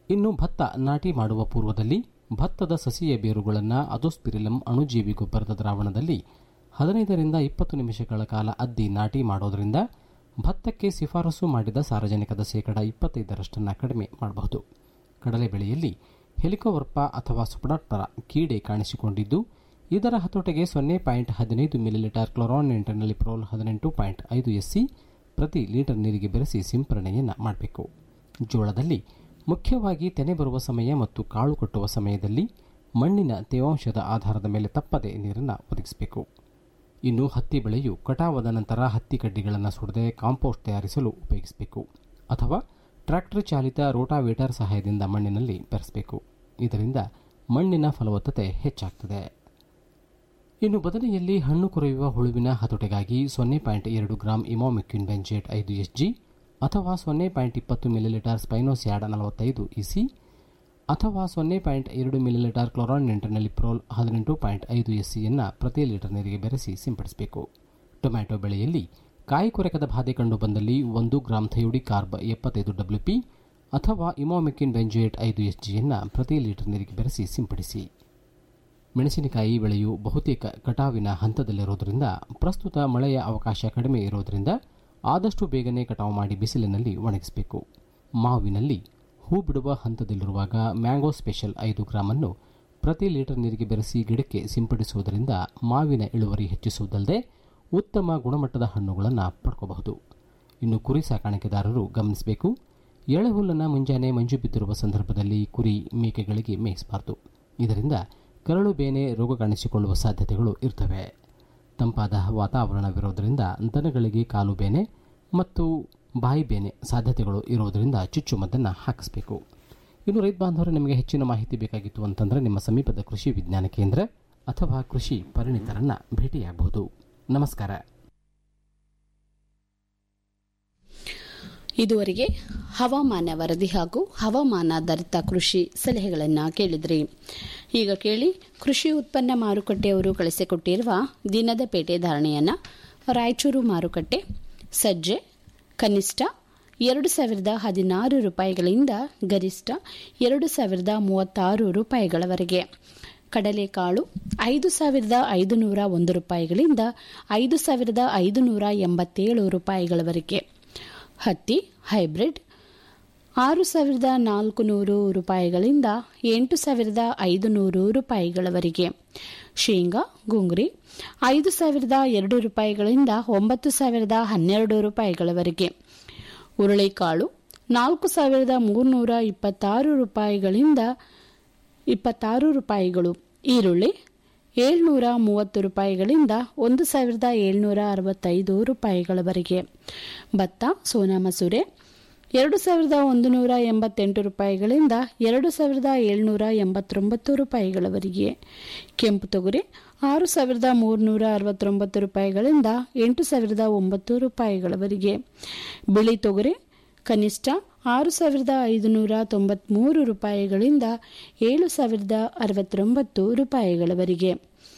ಇನ್ನು ಭತ್ತ ನಾಟಿ ಮಾಡುವ ಪೂರ್ವದಲ್ಲಿ ಭತ್ತದ ಸಸಿಯ ಬೇರುಗಳನ್ನು ಅಜೋಸ್ಪಿರಿಲಂ ಅಣುಜೀವಿ ಗೊಬ್ಬರದ ದ್ರಾವಣದಲ್ಲಿ ಹದಿನೈದರಿಂದ ಇಪ್ಪತ್ತು ನಿಮಿಷಗಳ ಕಾಲ ಅದ್ದಿ ನಾಟಿ ಮಾಡೋದರಿಂದ ಭತ್ತಕ್ಕೆ ಶಿಫಾರಸು ಮಾಡಿದ ಸಾರಜನಕದ ಶೇಕಡ ಇಪ್ಪತ್ತೈದರಷ್ಟನ್ನು ಕಡಿಮೆ ಮಾಡಬಹುದು ಕಡಲೆ ಬೆಳೆಯಲ್ಲಿ ಹೆಲಿಕೋವರ್ಪ ಅಥವಾ ಸುಪಡಾಟ್ಪರ ಕೀಡೆ ಕಾಣಿಸಿಕೊಂಡಿದ್ದು ಇದರ ಹತೋಟಿಗೆ ಸೊನ್ನೆ ಪಾಯಿಂಟ್ ಹದಿನೈದು ಮಿಲಿಲೀಟರ್ ಕ್ಲೋರಾನ್ ಪ್ರೋಲ್ ಹದಿನೆಂಟು ಪಾಯಿಂಟ್ ಐದು ಎಸ್ಸಿ ಪ್ರತಿ ಲೀಟರ್ ನೀರಿಗೆ ಬೆರೆಸಿ ಸಿಂಪರಣೆಯನ್ನು ಮಾಡಬೇಕು ಜೋಳದಲ್ಲಿ ಮುಖ್ಯವಾಗಿ ತೆನೆ ಬರುವ ಸಮಯ ಮತ್ತು ಕಾಳು ಕಟ್ಟುವ ಸಮಯದಲ್ಲಿ ಮಣ್ಣಿನ ತೇವಾಂಶದ ಆಧಾರದ ಮೇಲೆ ತಪ್ಪದೆ ನೀರನ್ನು ಒದಗಿಸಬೇಕು ಇನ್ನು ಹತ್ತಿ ಬೆಳೆಯು ಕಟಾವಾದ ನಂತರ ಹತ್ತಿ ಕಡ್ಡಿಗಳನ್ನು ಸುಡದೆ ಕಾಂಪೋಸ್ಟ್ ತಯಾರಿಸಲು ಉಪಯೋಗಿಸಬೇಕು ಅಥವಾ ಟ್ರ್ಯಾಕ್ಟರ್ ಚಾಲಿತ ರೋಟಾವೇಟರ್ ಸಹಾಯದಿಂದ ಮಣ್ಣಿನಲ್ಲಿ ಬೆರೆಸಬೇಕು ಇದರಿಂದ ಮಣ್ಣಿನ ಫಲವತ್ತತೆ ಹೆಚ್ಚಾಗ್ತದೆ ಇನ್ನು ಬದನೆಯಲ್ಲಿ ಹಣ್ಣು ಕೊರೆಯುವ ಹುಳುವಿನ ಹತೋಟಿಗಾಗಿ ಸೊನ್ನೆ ಪಾಯಿಂಟ್ ಎರಡು ಗ್ರಾಂ ಇಮಾಮಿಕ್ವಿನ್ ಬೆಂಜೇಟ್ ಐದು ಎಸ್ಜಿ ಅಥವಾ ಸೊನ್ನೆ ಪಾಯಿಂಟ್ ಇಪ್ಪತ್ತು ಮಿಲಿಲೀಟರ್ ಸ್ಪೈನೋಸ್ಯಾಡ್ ನಲವತ್ತೈದು ಇಸಿ ಅಥವಾ ಸೊನ್ನೆ ಪಾಯಿಂಟ್ ಎರಡು ಮಿಲಿಲೀಟರ್ ಕ್ಲೋರಾನ್ ನೆಂಟನಲ್ಲಿ ಪ್ರೋಲ್ ಹದಿನೆಂಟು ಪಾಯಿಂಟ್ ಐದು ಎಸ್ಸಿಯನ್ನು ಪ್ರತಿ ಲೀಟರ್ ನೀರಿಗೆ ಬೆರೆಸಿ ಸಿಂಪಡಿಸಬೇಕು ಟೊಮ್ಯಾಟೊ ಬೆಳೆಯಲ್ಲಿ ಕಾಯಿ ಕೊರೆಕದ ಬಾಧೆ ಕಂಡು ಬಂದಲ್ಲಿ ಒಂದು ಗ್ರಾಂ ಥಯೋಡಿ ಕಾರ್ಬ್ ಎಪ್ಪತ್ತೈದು ಡಬ್ಲ್ಯೂಪಿ ಅಥವಾ ಇಮಾಮಿಕ್ವಿನ್ ಬೆಂಜೇಟ್ ಐದು ಎಸ್ಜಿಯನ್ನು ಪ್ರತಿ ಲೀಟರ್ ನೀರಿಗೆ ಬೆರೆಸಿ ಸಿಂಪಡಿಸಿ ಮೆಣಸಿನಕಾಯಿ ಬೆಳೆಯು ಬಹುತೇಕ ಕಟಾವಿನ ಹಂತದಲ್ಲಿರುವುದರಿಂದ ಪ್ರಸ್ತುತ ಮಳೆಯ ಅವಕಾಶ ಕಡಿಮೆ ಇರುವುದರಿಂದ ಆದಷ್ಟು ಬೇಗನೆ ಕಟಾವು ಮಾಡಿ ಬಿಸಿಲಿನಲ್ಲಿ ಒಣಗಿಸಬೇಕು ಮಾವಿನಲ್ಲಿ ಹೂ ಬಿಡುವ ಹಂತದಲ್ಲಿರುವಾಗ ಮ್ಯಾಂಗೋ ಸ್ಪೆಷಲ್ ಐದು ಗ್ರಾಮನ್ನು ಪ್ರತಿ ಲೀಟರ್ ನೀರಿಗೆ ಬೆರೆಸಿ ಗಿಡಕ್ಕೆ ಸಿಂಪಡಿಸುವುದರಿಂದ ಮಾವಿನ ಇಳುವರಿ ಹೆಚ್ಚಿಸುವುದಲ್ಲದೆ ಉತ್ತಮ ಗುಣಮಟ್ಟದ ಹಣ್ಣುಗಳನ್ನು ಪಡ್ಕೋಬಹುದು ಇನ್ನು ಕುರಿ ಸಾಕಾಣಿಕೆದಾರರು ಗಮನಿಸಬೇಕು ಎಳೆಹುಲ್ಲನ್ನು ಮುಂಜಾನೆ ಮಂಜು ಬಿದ್ದಿರುವ ಸಂದರ್ಭದಲ್ಲಿ ಕುರಿ ಮೇಕೆಗಳಿಗೆ ಮೇಯಿಸಬಾರದು ಇದರಿಂದ ಕರಳು ಬೇನೆ ರೋಗ ಕಾಣಿಸಿಕೊಳ್ಳುವ ಸಾಧ್ಯತೆಗಳು ಇರ್ತವೆ ತಂಪಾದ ವಾತಾವರಣವಿರೋದರಿಂದ ದನಗಳಿಗೆ ಕಾಲು ಬೇನೆ ಮತ್ತು ಬಾಯಿ ಬೇನೆ ಸಾಧ್ಯತೆಗಳು ಇರೋದರಿಂದ ಚುಚ್ಚುಮದ್ದನ್ನು ಹಾಕಿಸಬೇಕು ಇನ್ನು ರೈತ ಬಾಂಧವರು ನಿಮಗೆ ಹೆಚ್ಚಿನ ಮಾಹಿತಿ ಬೇಕಾಗಿತ್ತು ಅಂತಂದರೆ ನಿಮ್ಮ ಸಮೀಪದ ಕೃಷಿ ವಿಜ್ಞಾನ ಕೇಂದ್ರ ಅಥವಾ ಕೃಷಿ ಪರಿಣಿತರನ್ನ ಭೇಟಿಯಾಗಬಹುದು ನಮಸ್ಕಾರ ಇದುವರೆಗೆ ಹವಾಮಾನ ವರದಿ ಹಾಗೂ ಹವಾಮಾನಾಧಾರಿತ ಕೃಷಿ ಸಲಹೆಗಳನ್ನು ಕೇಳಿದ್ರಿ ಈಗ ಕೇಳಿ ಕೃಷಿ ಉತ್ಪನ್ನ ಮಾರುಕಟ್ಟೆಯವರು ಕಳಿಸಿಕೊಟ್ಟಿರುವ ದಿನದ ಪೇಟೆ ಧಾರಣೆಯನ್ನು ರಾಯಚೂರು ಮಾರುಕಟ್ಟೆ ಸಜ್ಜೆ ಕನಿಷ್ಠ ಎರಡು ಸಾವಿರದ ಹದಿನಾರು ರೂಪಾಯಿಗಳಿಂದ ಗರಿಷ್ಠ ಎರಡು ಸಾವಿರದ ಮೂವತ್ತಾರು ರೂಪಾಯಿಗಳವರೆಗೆ ಕಡಲೆಕಾಳು ಐದು ಸಾವಿರದ ಐದು ನೂರ ಒಂದು ರೂಪಾಯಿಗಳಿಂದ ಐದು ಸಾವಿರದ ಐದು ನೂರ ಎಂಬತ್ತೇಳು ರೂಪಾಯಿಗಳವರೆಗೆ ಹತ್ತಿ ಹೈಬ್ರಿಡ್ ಆರು ಸಾವಿರದ ನಾಲ್ಕು ನೂರು ರೂಪಾಯಿಗಳಿಂದ ಎಂಟು ಸಾವಿರದ ಐದು ನೂರು ರೂಪಾಯಿಗಳವರೆಗೆ ಶೇಂಗಾ ಗುಂಗ್ರಿ ಐದು ಸಾವಿರದ ಎರಡು ರೂಪಾಯಿಗಳಿಂದ ಒಂಬತ್ತು ಸಾವಿರದ ಹನ್ನೆರಡು ರೂಪಾಯಿಗಳವರೆಗೆ ಹುರುಳಿಕಾಳು ನಾಲ್ಕು ಸಾವಿರದ ಮೂರುನೂರ ಇಪ್ಪತ್ತಾರು ರೂಪಾಯಿಗಳಿಂದ ಇಪ್ಪತ್ತಾರು ರೂಪಾಯಿಗಳು ಈರುಳ್ಳಿ ಏಳ್ನೂರ ಮೂವತ್ತು ರೂಪಾಯಿಗಳಿಂದ ಒಂದು ಸಾವಿರದ ಏಳ್ನೂರ ಅರವತ್ತೈದು ರೂಪಾಯಿಗಳವರೆಗೆ ಭತ್ತ ಸೋನಾ ಮಸೂರೆ ಎರಡು ಸಾವಿರದ ಒಂದು ನೂರ ಎಂಬತ್ತೆಂಟು ರೂಪಾಯಿಗಳಿಂದ ಎರಡು ಸಾವಿರದ ಏಳ್ನೂರ ಎಂಬತ್ತೊಂಬತ್ತು ರೂಪಾಯಿಗಳವರೆಗೆ ಕೆಂಪು ತೊಗರಿ ಆರು ಸಾವಿರದ ಮೂರುನೂರ ಅರವತ್ತೊಂಬತ್ತು ರೂಪಾಯಿಗಳಿಂದ ಎಂಟು ಸಾವಿರದ ಒಂಬತ್ತು ರೂಪಾಯಿಗಳವರೆಗೆ ಬಿಳಿ ತೊಗರಿ ಕನಿಷ್ಠ ಆರು ಸಾವಿರದ ಐದುನೂರ ತೊಂಬತ್ಮೂರು ರೂಪಾಯಿಗಳಿಂದ ಏಳು ಸಾವಿರದ ಅರವತ್ತೊಂಬತ್ತು ರೂಪಾಯಿಗಳವರೆಗೆ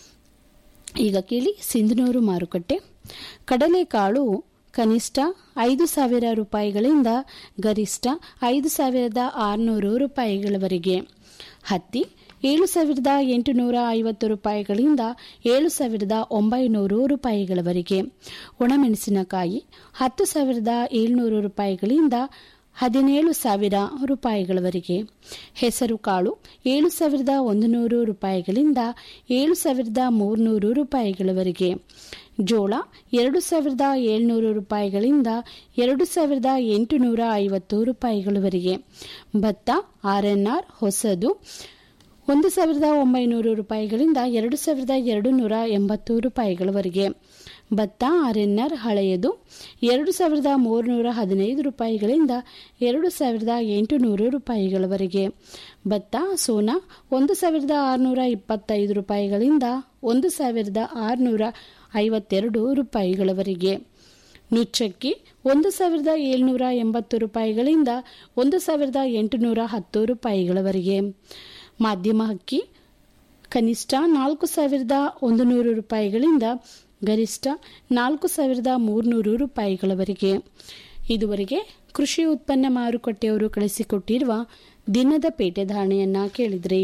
ಈಗ ಕೇಳಿ ಸಿಂಧನೂರು ಮಾರುಕಟ್ಟೆ ಕಡಲೆಕಾಳು ಕನಿಷ್ಠ ಐದು ಸಾವಿರ ರೂಪಾಯಿಗಳಿಂದ ಗರಿಷ್ಠ ಐದು ಸಾವಿರದ ಆರುನೂರು ರೂಪಾಯಿಗಳವರೆಗೆ ಹತ್ತಿ ಏಳು ಸಾವಿರದ ಎಂಟುನೂರ ಐವತ್ತು ರೂಪಾಯಿಗಳಿಂದ ಏಳು ಸಾವಿರದ ಒಂಬೈನೂರು ರೂಪಾಯಿಗಳವರೆಗೆ ಒಣಮೆಣಸಿನಕಾಯಿ ಹತ್ತು ಸಾವಿರದ ಏಳ್ನೂರು ರೂಪಾಯಿಗಳಿಂದ ಹದಿನೇಳು ಸಾವಿರ ರೂಪಾಯಿಗಳವರೆಗೆ ಹೆಸರು ಕಾಳು ಏಳು ಸಾವಿರದ ಒಂದು ನೂರು ರೂಪಾಯಿಗಳಿಂದ ಏಳು ಸಾವಿರದ ಮೂರುನೂರು ರೂಪಾಯಿಗಳವರೆಗೆ ಜೋಳ ಎರಡು ಸಾವಿರದ ಏಳ್ನೂರು ರೂಪಾಯಿಗಳಿಂದ ಎರಡು ಸಾವಿರದ ಎಂಟುನೂರ ಐವತ್ತು ರೂಪಾಯಿಗಳವರೆಗೆ ಭತ್ತ ಆರ್ಎನ್ಆರ್ ಹೊಸದು ಒಂದು ಸಾವಿರದ ಒಂಬೈನೂರು ರೂಪಾಯಿಗಳಿಂದ ಎರಡು ಸಾವಿರದ ಎರಡು ನೂರ ಎಂಬತ್ತು ರೂಪಾಯಿಗಳವರೆಗೆ ಭತ್ತ ಆರ್ಎನ್ಆರ್ ಹಳೆಯದು ಎರಡು ಸಾವಿರದ ಮೂರುನೂರ ಹದಿನೈದು ರೂಪಾಯಿಗಳಿಂದ ಎರಡು ಸಾವಿರದ ಎಂಟುನೂರು ರೂಪಾಯಿಗಳವರೆಗೆ ಭತ್ತ ಸೋನಾ ಒಂದು ಸಾವಿರದ ಆರುನೂರ ಇಪ್ಪತ್ತೈದು ರೂಪಾಯಿಗಳಿಂದ ಒಂದು ಸಾವಿರದ ಆರುನೂರ ಐವತ್ತೆರಡು ರೂಪಾಯಿಗಳವರೆಗೆ ನುಚ್ಚಕ್ಕಿ ಒಂದು ಸಾವಿರದ ಏಳ್ನೂರ ಎಂಬತ್ತು ರೂಪಾಯಿಗಳಿಂದ ಒಂದು ಸಾವಿರದ ಎಂಟುನೂರ ಹತ್ತು ರೂಪಾಯಿಗಳವರೆಗೆ ಮಾಧ್ಯಮ ಅಕ್ಕಿ ಕನಿಷ್ಠ ನಾಲ್ಕು ಸಾವಿರದ ಒಂದು ನೂರು ರೂಪಾಯಿಗಳಿಂದ ಗರಿಷ್ಠ ನಾಲ್ಕು ಸಾವಿರದ ಮೂರುನೂರು ರೂಪಾಯಿಗಳವರೆಗೆ ಇದುವರೆಗೆ ಕೃಷಿ ಉತ್ಪನ್ನ ಮಾರುಕಟ್ಟೆಯವರು ಕಳಿಸಿಕೊಟ್ಟಿರುವ ದಿನದ ಪೇಟೆ ಧಾರಣೆಯನ್ನ ಕೇಳಿದ್ರಿ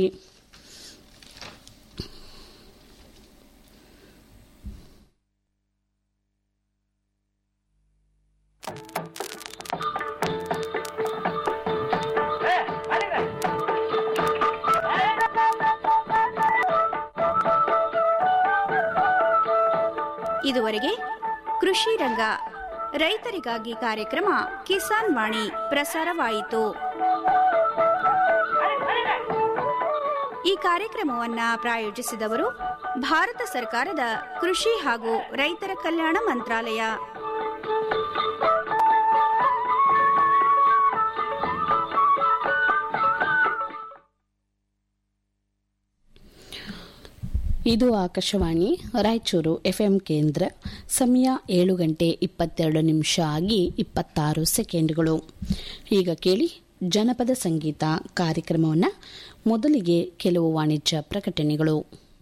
ಇದುವರೆಗೆ ಕೃಷಿ ರಂಗ ರೈತರಿಗಾಗಿ ಕಾರ್ಯಕ್ರಮ ಕಿಸಾನ್ ವಾಣಿ ಪ್ರಸಾರವಾಯಿತು ಈ ಕಾರ್ಯಕ್ರಮವನ್ನ ಪ್ರಾಯೋಜಿಸಿದವರು ಭಾರತ ಸರ್ಕಾರದ ಕೃಷಿ ಹಾಗೂ ರೈತರ ಕಲ್ಯಾಣ ಮಂತ್ರಾಲಯ ಇದು ಆಕಾಶವಾಣಿ ರಾಯಚೂರು ಎಫ್ಎಂ ಕೇಂದ್ರ ಸಮಯ ಏಳು ಗಂಟೆ ಇಪ್ಪತ್ತೆರಡು ನಿಮಿಷ ಆಗಿ ಇಪ್ಪತ್ತಾರು ಸೆಕೆಂಡ್ಗಳು ಈಗ ಕೇಳಿ ಜನಪದ ಸಂಗೀತ ಕಾರ್ಯಕ್ರಮವನ್ನು ಮೊದಲಿಗೆ ಕೆಲವು ವಾಣಿಜ್ಯ ಪ್ರಕಟಣೆಗಳು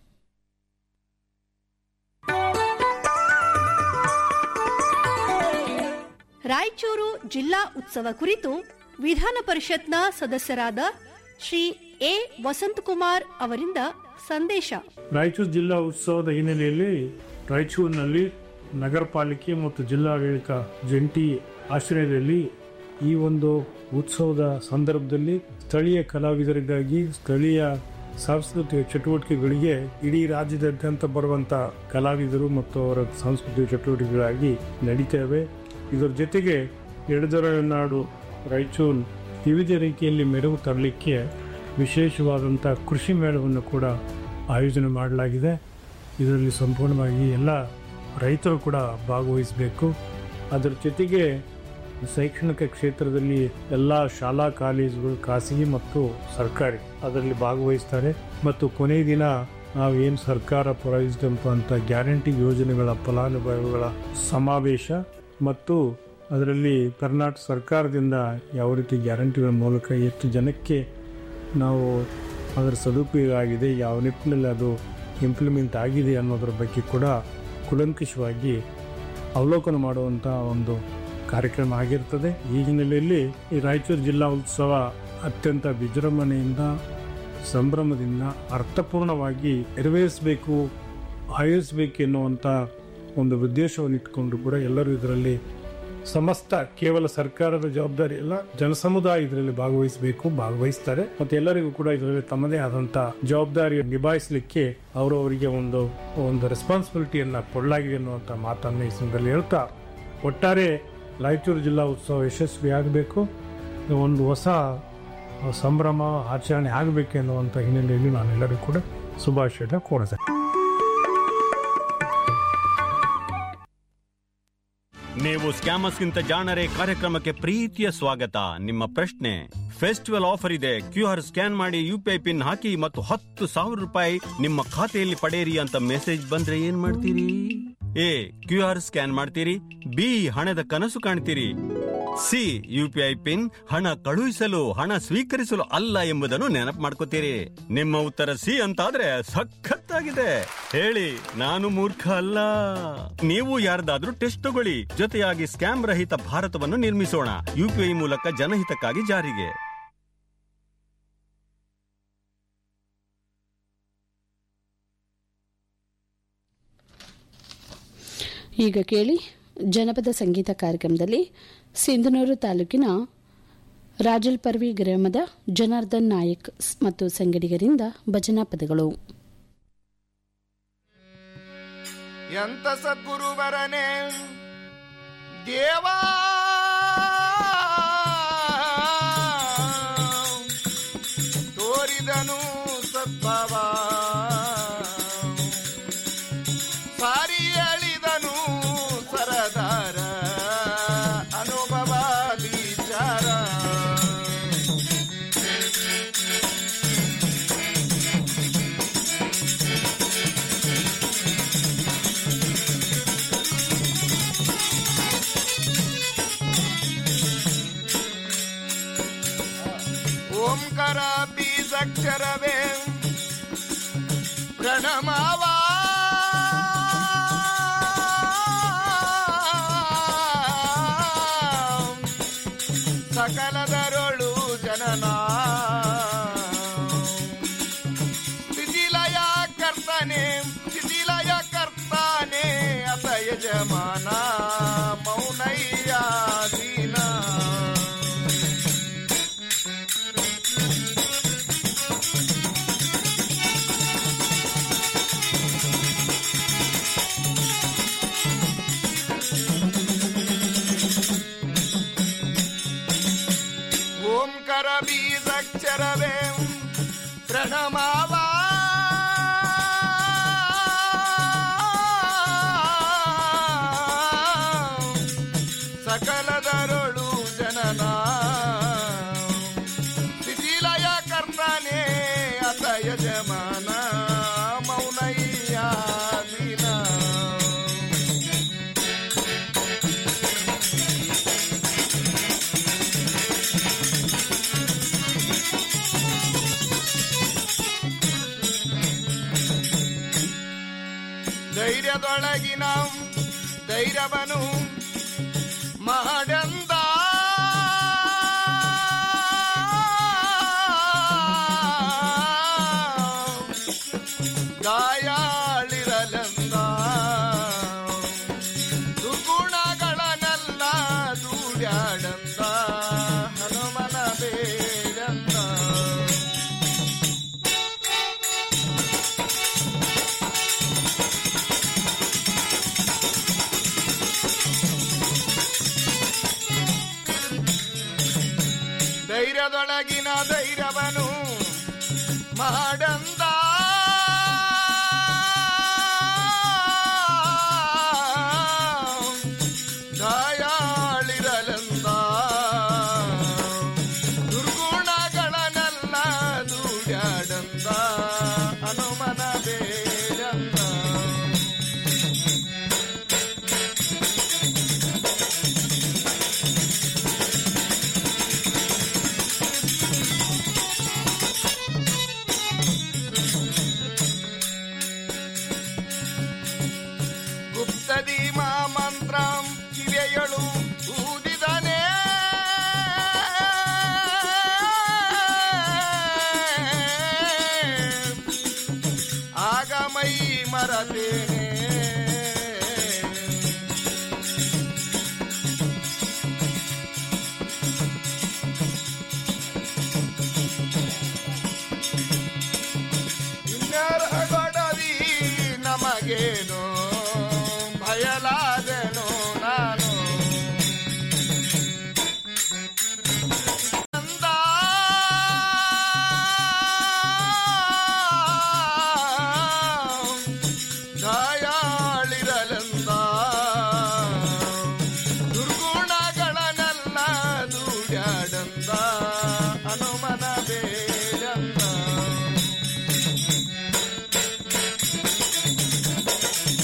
ರಾಯಚೂರು ಜಿಲ್ಲಾ ಉತ್ಸವ ಕುರಿತು ವಿಧಾನ ಪರಿಷತ್ನ ಸದಸ್ಯರಾದ ಶ್ರೀ ಎ ವಸಂತಕುಮಾರ್ ಅವರಿಂದ ಸಂದೇಶ ರಾಯಚೂರು ಜಿಲ್ಲಾ ಉತ್ಸವದ ಹಿನ್ನೆಲೆಯಲ್ಲಿ ರಾಯಚೂರಿನಲ್ಲಿ ನಗರ ಪಾಲಿಕೆ ಮತ್ತು ಜಿಲ್ಲಾಡಳಿತ ಜಂಟಿ ಆಶ್ರಯದಲ್ಲಿ ಈ ಒಂದು ಉತ್ಸವದ ಸಂದರ್ಭದಲ್ಲಿ ಸ್ಥಳೀಯ ಕಲಾವಿದರಿಗಾಗಿ ಸ್ಥಳೀಯ ಸಾಂಸ್ಕೃತಿಕ ಚಟುವಟಿಕೆಗಳಿಗೆ ಇಡೀ ರಾಜ್ಯದಾದ್ಯಂತ ಬರುವಂತ ಕಲಾವಿದರು ಮತ್ತು ಅವರ ಸಾಂಸ್ಕೃತಿಕ ಚಟುವಟಿಕೆಗಳಾಗಿ ನಡೀತೇವೆ ಇದರ ಜೊತೆಗೆ ಎಡದೊರ ನಾಡು ರಾಯಚೂರು ವಿವಿಧ ರೀತಿಯಲ್ಲಿ ಮೆರುಗು ತರಲಿಕ್ಕೆ ವಿಶೇಷವಾದಂಥ ಕೃಷಿ ಮೇಳವನ್ನು ಕೂಡ ಆಯೋಜನೆ ಮಾಡಲಾಗಿದೆ ಇದರಲ್ಲಿ ಸಂಪೂರ್ಣವಾಗಿ ಎಲ್ಲ ರೈತರು ಕೂಡ ಭಾಗವಹಿಸಬೇಕು ಅದರ ಜೊತೆಗೆ ಶೈಕ್ಷಣಿಕ ಕ್ಷೇತ್ರದಲ್ಲಿ ಎಲ್ಲ ಶಾಲಾ ಕಾಲೇಜುಗಳು ಖಾಸಗಿ ಮತ್ತು ಸರ್ಕಾರಿ ಅದರಲ್ಲಿ ಭಾಗವಹಿಸ್ತಾರೆ ಮತ್ತು ಕೊನೆಯ ದಿನ ನಾವು ಏನು ಸರ್ಕಾರ ಪ್ರಾಯೋಜಿಸಿದಂಥ ಅಂತ ಗ್ಯಾರಂಟಿ ಯೋಜನೆಗಳ ಫಲಾನುಭವಿಗಳ ಸಮಾವೇಶ ಮತ್ತು ಅದರಲ್ಲಿ ಕರ್ನಾಟಕ ಸರ್ಕಾರದಿಂದ ಯಾವ ರೀತಿ ಗ್ಯಾರಂಟಿಗಳ ಮೂಲಕ ಎಷ್ಟು ಜನಕ್ಕೆ ನಾವು ಅದರ ಸದುಪಯೋಗ ಆಗಿದೆ ಯಾವ ನಿಟ್ಟಿನಲ್ಲಿ ಅದು ಇಂಪ್ಲಿಮೆಂಟ್ ಆಗಿದೆ ಅನ್ನೋದರ ಬಗ್ಗೆ ಕೂಡ ಕುಲಂಕಷವಾಗಿ ಅವಲೋಕನ ಮಾಡುವಂಥ ಒಂದು ಕಾರ್ಯಕ್ರಮ ಆಗಿರ್ತದೆ ಈ ಹಿನ್ನೆಲೆಯಲ್ಲಿ ಈ ರಾಯಚೂರು ಜಿಲ್ಲಾ ಉತ್ಸವ ಅತ್ಯಂತ ವಿಜೃಂಭಣೆಯಿಂದ ಸಂಭ್ರಮದಿಂದ ಅರ್ಥಪೂರ್ಣವಾಗಿ ನೆರವೇರಿಸಬೇಕು ಆಯೋಜಿಸಬೇಕು ಎನ್ನುವಂಥ ಒಂದು ಉದ್ದೇಶವನ್ನು ಇಟ್ಕೊಂಡು ಕೂಡ ಎಲ್ಲರೂ ಇದರಲ್ಲಿ ಸಮಸ್ತ ಕೇವಲ ಸರ್ಕಾರದ ಜವಾಬ್ದಾರಿ ಅಲ್ಲ ಜನಸಮುದಾಯ ಇದರಲ್ಲಿ ಭಾಗವಹಿಸಬೇಕು ಭಾಗವಹಿಸ್ತಾರೆ ಮತ್ತೆ ಎಲ್ಲರಿಗೂ ಕೂಡ ಇದರಲ್ಲಿ ತಮ್ಮದೇ ಆದಂತ ಜವಾಬ್ದಾರಿ ನಿಭಾಯಿಸಲಿಕ್ಕೆ ಅವರವರಿಗೆ ಒಂದು ಒಂದು ರೆಸ್ಪಾನ್ಸಿಬಿಲಿಟಿಯನ್ನ ಕೊಡಲಾಗಿದೆ ಅನ್ನುವಂಥ ಮಾತನ್ನು ಈ ಸಂದರ್ಭದಲ್ಲಿ ಹೇಳ್ತಾ ಒಟ್ಟಾರೆ ರಾಯಚೂರು ಜಿಲ್ಲಾ ಉತ್ಸವ ಯಶಸ್ವಿಯಾಗಬೇಕು ಒಂದು ಹೊಸ ಸಂಭ್ರಮ ಆಚರಣೆ ಆಗಬೇಕು ಎನ್ನುವಂಥ ಹಿನ್ನೆಲೆಯಲ್ಲಿ ನಾನೆಲ್ಲರಿಗೂ ಕೂಡ ಶುಭಾಶಯ ಕೋರಿದೆ ನೀವು ಸ್ಕ್ಯಾಮರ್ಸ್ಗಿಂತ ಜಾಣರೆ ಕಾರ್ಯಕ್ರಮಕ್ಕೆ ಪ್ರೀತಿಯ ಸ್ವಾಗತ ನಿಮ್ಮ ಪ್ರಶ್ನೆ ಫೆಸ್ಟಿವಲ್ ಆಫರ್ ಇದೆ ಕ್ಯೂ ಆರ್ ಸ್ಕ್ಯಾನ್ ಮಾಡಿ ಯು ಪಿ ಐ ಪಿನ್ ಹಾಕಿ ಮತ್ತು ಹತ್ತು ಸಾವಿರ ರೂಪಾಯಿ ನಿಮ್ಮ ಖಾತೆಯಲ್ಲಿ ಪಡೆಯಿರಿ ಅಂತ ಮೆಸೇಜ್ ಬಂದ್ರೆ ಏನ್ ಮಾಡ್ತೀರಿ ಎ ಕ್ಯೂ ಆರ್ ಸ್ಕ್ಯಾನ್ ಮಾಡ್ತೀರಿ ಬಿ ಹಣದ ಕನಸು ಕಾಣ್ತೀರಿ C U P I pin ಹಣ ಕಳುಹಿಸಲು ಹಣ ಸ್ವೀಕರಿಸಲು ಅಲ್ಲ ಎಂಬುದನ್ನು ನೆನಪು ಮಾಡ್ಕೋತೀರಿ ನಿಮ್ಮ ಉತ್ತರ ಸಿ ಅಂತಾದ್ರೆ ಸಖತ್ತಾಗಿದೆ ಹೇಳಿ ನಾನು ಮೂರ್ಖ ಅಲ್ಲ ನೀವು ಯಾರ್ದಾದ್ರೂ ಟೆಸ್ಟ್ ತಗೊಳ್ಳಿ ಜೊತೆಯಾಗಿ ಸ್ಕ್ಯಾಮ್ ರಹಿತ ಭಾರತವನ್ನು ನಿರ್ಮಿಸೋಣ ಯುಪಿಐ ಮೂಲಕ ಜನಹಿತಕ್ಕಾಗಿ ಜಾರಿಗೆ ಈಗ ಕೇಳಿ ಜನಪದ ಸಂಗೀತ ಕಾರ್ಯಕ್ರಮದಲ್ಲಿ ಸಿಂಧನೂರು ತಾಲೂಕಿನ ರಾಜಲ್ಪರ್ವಿ ಗ್ರಾಮದ ಜನಾರ್ದನ್ ನಾಯಕ್ ಮತ್ತು ಸಂಗಡಿಗರಿಂದ ಭಜನಾ ಪದಗಳು ಎಂತ ಸದ್ಗುರುವರನೆ ದೇವಾ ತೋರಿದನು ಸದ್ಭವ ಸಾರಿ ಅಳಿದನು ಸರದಾರ ಅನುಭವ ವಿಚಾರ ಓಂಕಾರ ಬೀಜಕ್ಷರವೇ ಪ್ರಣಮವಾ ಸಕಲದರೊಳು ಜ ಜನನ ಸ್ಥಿತಿಲಯ ಕರ್ತನೆ ಸ್ಥಿತಿಲಯ ಕರ್ತಾನೆ ಅತ ಯಜಮಾನ ಮೌನಯ್ಯ ದೀನ ಓಂಕಾರ ಬೀಜಕ್ಷರವೇ ಪ್ರಣಮಾವ ಸಕಲದರೊಳು ಜನನ ಶಿಥಿಲಯ ಕರ್ತಾನೆ ಅತ ಯಜಮಾನ ಮೌನಯ್ಯ ದೀನ ಧೈರ್ಯದೊಳಗಿನ ಧೈರ್ಯವನು ಮಾಡಂದ ಗಾಯಾಳಿರಲೆಂದ ದುರ್ಗುಣಗಳನ್ನೆಲ್ಲ ದೂಡ್ಯಾಡಂದ ಹನುಮನ ಬೇಡಂದ ಧೈರ್ಯದೊಳಗಿನ ಧೈರ್ಯವನು ಮಾಡಂದ ಗಾಯಾಳಿರಲೆಂದ ದುರ್ಗುಣಗಳನ್ನೆಲ್ಲ ದೂಡ್ಯಾಡಂದ ಹನುಮನ ಬೇಡಂದ ಗುಪ್ತದಿ ಮಂತ್ರ ಕಿವೆಯಳು ಊದಿದನೆ ಆಗ ಮೈ ಮರತೇನೆ ಇನ್ನರಗೊಡವಿ ನಮಗೇನು ಭಯಲಾದೆನು ನಾನು ಅಂದ ಗಾಯಾಳಿರಲೆಂದ ದುರ್ಗುಣಗಳನ್ನೆಲ್ಲ ದೂಡ್ಯಾಡಂದ ಹನುಮನ ಬೇಡಂದ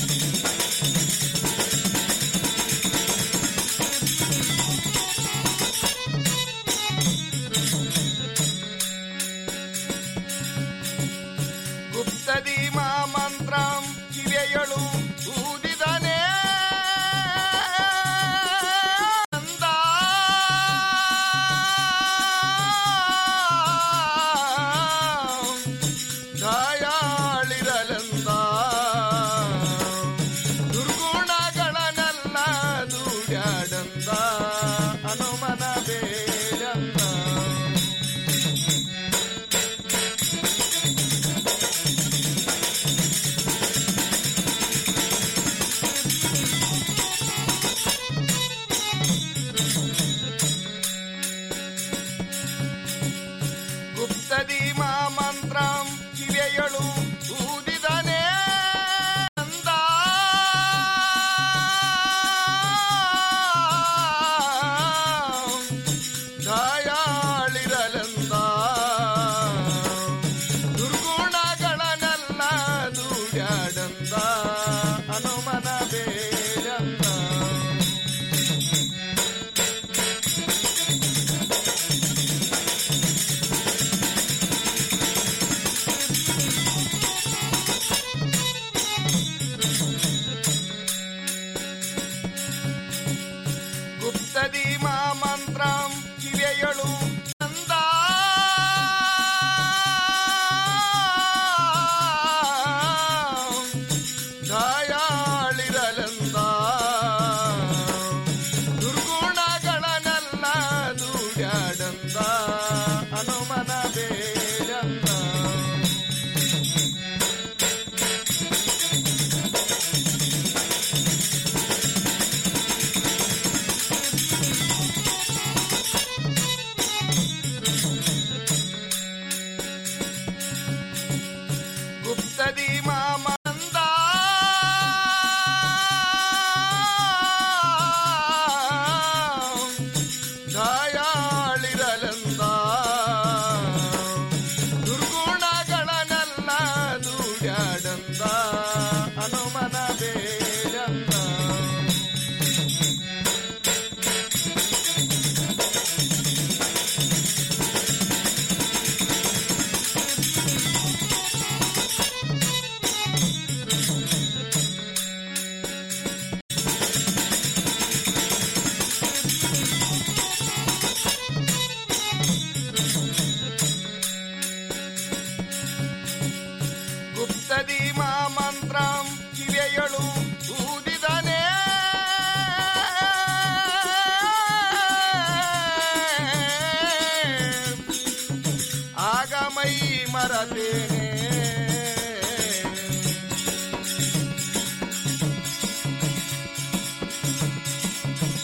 ಆಗ ಮೈ ಮರತೇನೆ